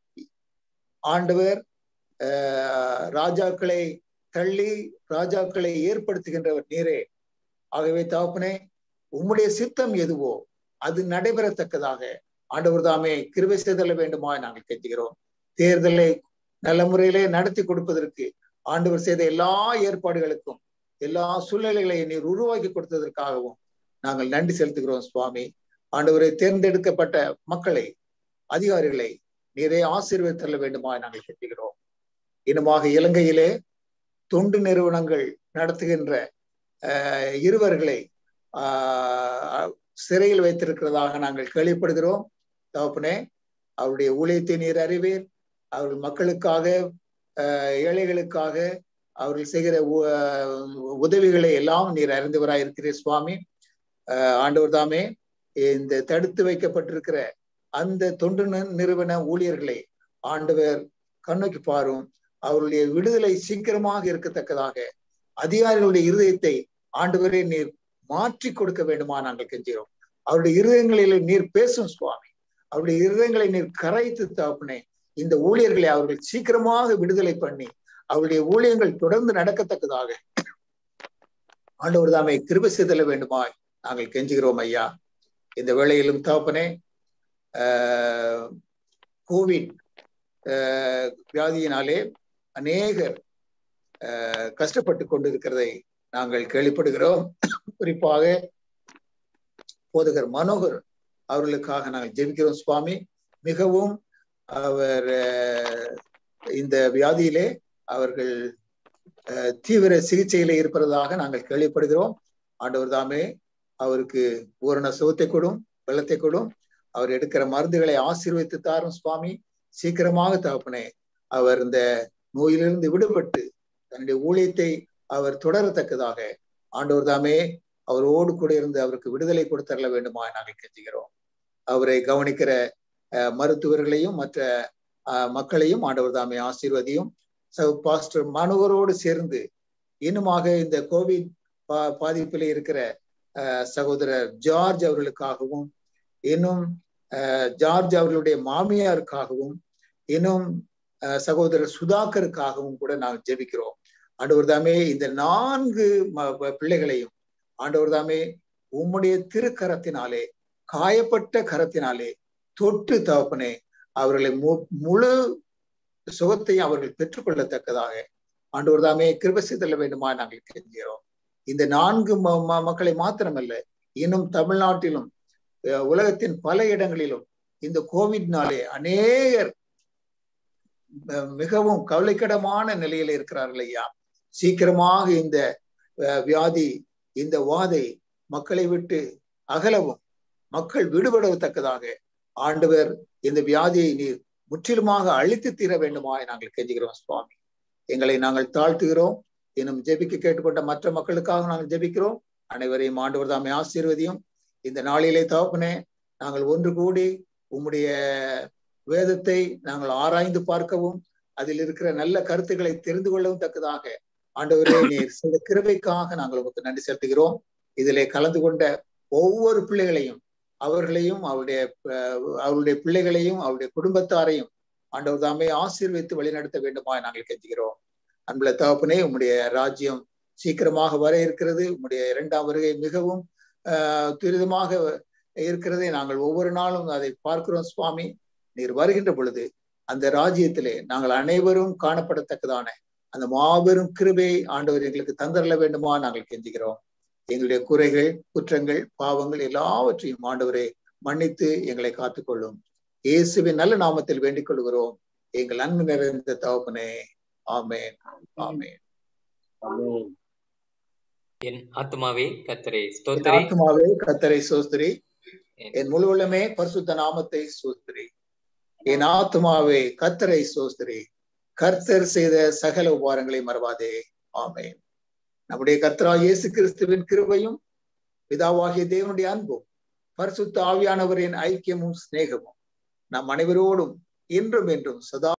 D: ஆண்டவர் ஆஹ், ராஜாக்களை தள்ளி ராஜாக்களை ஏற்படுத்துகின்றவர் நீரே ஆகவே தகப்பனே உம்முடைய சித்தம் எதுவோ அது நடைபெறத்தக்கதாக ஆண்டவர் தாமே கிருபை செய்தல வேண்டுமா நாங்கள் கெஞ்சுகிறோம் தேர்தலை நல்ல முறையிலே நடத்தி கொடுப்பதற்கு ஆண்டவர் செய்த எல்லா ஏற்பாடுகளுக்கும் எல்லா சூழ்நிலைகளையும் நீர் உருவாக்கி கொடுத்ததற்காகவும் நாங்கள் நன்றி செலுத்துகிறோம் சுவாமி ஆண்டவரை தேர்ந்தெடுக்கப்பட்ட மக்களை அதிகாரிகளை நீரே ஆசீர்வதித்தள்ள வேண்டுமா நாங்கள் கெஞ்சுகிறோம் இன்னுமாக இலங்கையிலே தொண்டு நிறுவனங்கள் நடத்துகின்ற அஹ், இருவர்களை ஆஹ், சிறையில் வைத்திருக்கிறதாக நாங்கள் கேள்விப்படுகிறோம் தகப்பனே அவருடைய ஊழியத்தை நீர் அறிவீர் அவர்கள் மக்களுக்காக அஹ், ஏழைகளுக்காக அவர்கள் செய்கிற உ- அஹ், உதவிகளை எல்லாம் நீர் அறிந்தவராய் இருக்கிறீர் சுவாமி அஹ், ஆண்டவர் தாமே இந்த தடுத்து வைக்கப்பட்டிருக்கிற அந்த தொண்டு நி- நிறுவன ஊழியர்களை ஆண்டவர் கண்ணோக்கி பாரும் அவருடைய விடுதலை சீக்கிரமாக இருக்கத்தக்கதாக அதிகாரிகளுடைய இருதயத்தை ஆண்டவரே நீர் மாற்றி கொடுக்க வேண்டுமா நாங்கள் கெஞ்சுகிறோம் அவருடைய இருதயங்களில் நீர் பேசும் சுவாமி அவருடைய இருதயங்களை நீர் கரைத்து தாப்புனே இந்த ஊழியர்களை அவர்கள் சீக்கிரமாக விடுதலை பண்ணி அவருடைய ஊழியங்கள் தொடர்ந்து நடக்கத்தக்கதாக ஆண்டவர் தாமே கிருபை செய்தல வேண்டுமாய் நாங்கள் கெஞ்சுகிறோம் ஐயா இந்த வேளையிலும் தகப்பனே ஆஹ் கோவிட் ஆஹ் வியாதியினாலே அநேகர் ஆஹ் கஷ்டப்பட்டு கொண்டிருக்கிறதை நாங்கள் கேள்விப்படுகிறோம் குறிப்பாக போதகர் மனோகர் அவர்களுக்காக நாங்கள் ஜெபிக்கிறோம் சுவாமி மிகவும் அவர் ஆஹ் இந்த வியாதியிலே அவர்கள் ஆஹ் தீவிர சிகிச்சையில இருப்பதாக நாங்கள் கேள்விப்படுகிறோம் ஆண்டவர் தாமே அவருக்கு பூரண சுகத்தை கொடும் வெள்ளத்தை கொடும் அவர் எடுக்கிற மருந்துகளை ஆசீர்வதித்து தாரும் சுவாமி சீக்கிரமாக தகப்பனே அவர் இந்த நோயிலிருந்து விடுபட்டு தன்னுடைய ஊழியத்தை அவர் தொடரத்தக்கதாக ஆண்டவர் தாமே அவரோடு கூட இருந்து அவருக்கு விடுதலை கொடுத்தரல வேண்டுமா நாங்கள் கெஞ்சுகிறோம் அவரை கவனிக்கிற அஹ், மருத்துவர்களையும் மற்ற அஹ், மக்களையும் ஆண்டவர் தாமே ஆசீர்வதியும் ச- பாஸ்டர் மனோகரோடு சேர்ந்து இன்னுமாக இந்த கோவிட் பா- பாதிப்பில் இருக்கிற அஹ், சகோதரர் ஜார்ஜ் அவர்களுக்காகவும் இன்னும் அஹ், ஜார்ஜ் அவர்களுடைய மாமியாருக்காகவும் இன்னும் அஹ், சகோதரர் சுதாகருக்காகவும் கூட நாங்கள் ஜெபிக்கிறோம் ஆண்டவர் தாமே இந்த நான்கு ம- ப- பிள்ளைகளையும் ஆண்டவர் தாமே உம்முடைய திருக்கரத்தினாலே காயப்பட்ட கரத்தினாலே தொட்டு தகப்பனே அவர்களை மு- முழு சுகத்தையும் அவர்கள் பெற்றுக்கொள்ளத்தக்கதாக ஆண்டவர் தாமே கிருபை செய்தல்ல வேண்டுமா நாங்கள் கெஞ்சுகிறோம் இந்த நான்கு ம- ம- மக்களை மாத்திரமல்ல இன்னும் தமிழ்நாட்டிலும் அஹ், உலகத்தின் பல இடங்களிலும் இந்த கோவிட்னாலே அநேகர் அஹ், மிகவும் கவலைக்கிடமான நிலையில இருக்கிறார்கள் ஐயா சீக்கிரமாக இந்த அஹ், வியாதி இந்த வாதை மக்களை விட்டு அகலவும் மக்கள் விடுபடத்தக்கதாக ஆண்டவர் இந்த வியாதியை நீர் முற்றிலுமாக அழித்து தீர வேண்டுமாய் நாங்கள் கெஞ்சுகிறோம் சுவாமி எங்களை நாங்கள் தாழ்த்துகிறோம் இன்னும் ஜெபிக்க கேட்டுக்கொண்ட மற்ற மக்களுக்காக நாங்கள் ஜெபிக்கிறோம் அனைவரையும் ஆண்டவர் தாமே ஆசீர்வதியும் இந்த நாளிலே தகப்பனே நாங்கள் ஒன்று கூடி உம்முடைய வேதத்தை நாங்கள் ஆராய்ந்து பார்க்கவும் அதில் இருக்கிற நல்ல கருத்துக்களை தெரிந்து கொள்ளவும் தக்கதாக ஆண்டவரே நீர் செய்த கிருபைக்காக நாங்கள் உங்களுக்கு நன்றி செலுத்துகிறோம் இதிலே கலந்து கொண்ட ஒவ்வொரு பிள்ளைகளையும் அவர்களையும் அவருடைய அஹ், அவருடைய பிள்ளைகளையும் அவருடைய குடும்பத்தாரையும் ஆண்டவர் தாமே ஆசீர்வித்து வழிநடத்த வேண்டுமா நாங்கள் கெஞ்சுகிறோம் அன்புல தகப்பனே உம்முடைய ராஜ்யம் சீக்கிரமாக வர இருக்கிறது உம்முடைய இரண்டாம் வருகை மிகவும் ஆஹ் துரிதமாக இருக்கிறதை நாங்கள் ஒவ்வொரு நாளும் அதை பார்க்கிறோம் சுவாமி நீர் வருகின்ற பொழுது அந்த ராஜ்யத்திலே நாங்கள் அனைவரும் காணப்படத்தக்கதான அந்த மாபெரும் கிருபை ஆண்டவர் எங்களுக்கு தந்தரல வேண்டுமா நாங்கள் கெஞ்சுகிறோம் எங்களுடைய குறைகள் குற்றங்கள் பாவங்கள் எல்லாவற்றையும் ஆண்டவரே மன்னித்து எங்களை காத்துக்கொள்ளும் இயேசுவின் நல்ல நாமத்தில் வேண்டிக் கொள்கிறோம் எங்கள் அன்பு நிறைந்த தகப்பனே ஆமென் ஆமென்
L: என் ஆத்மாவே கத்தரை
D: என்
L: ஸ்தோத்திரி
D: ஆத்மாவே கத்தரை சோஸ்திரி என் முழு உள்ளமே பரிசுத்த நாமத்தை சோஸ்திரி என் ஆத்மாவே கத்தரை சோஸ்திரி கர்த்தர் செய்த சகல உபாரங்களை மறவாதே ஆமென் நம்முடைய கர்த்தரா இயேசு கிறிஸ்துவின் கிருபையும் பிதாவாகிய தேவனுடைய அன்பும் பரிசுத்த ஆவியானவரின் ஐக்கியமும் சிநேகமும் நம் அனைவரோடும் இன்றும் என்றும் சதா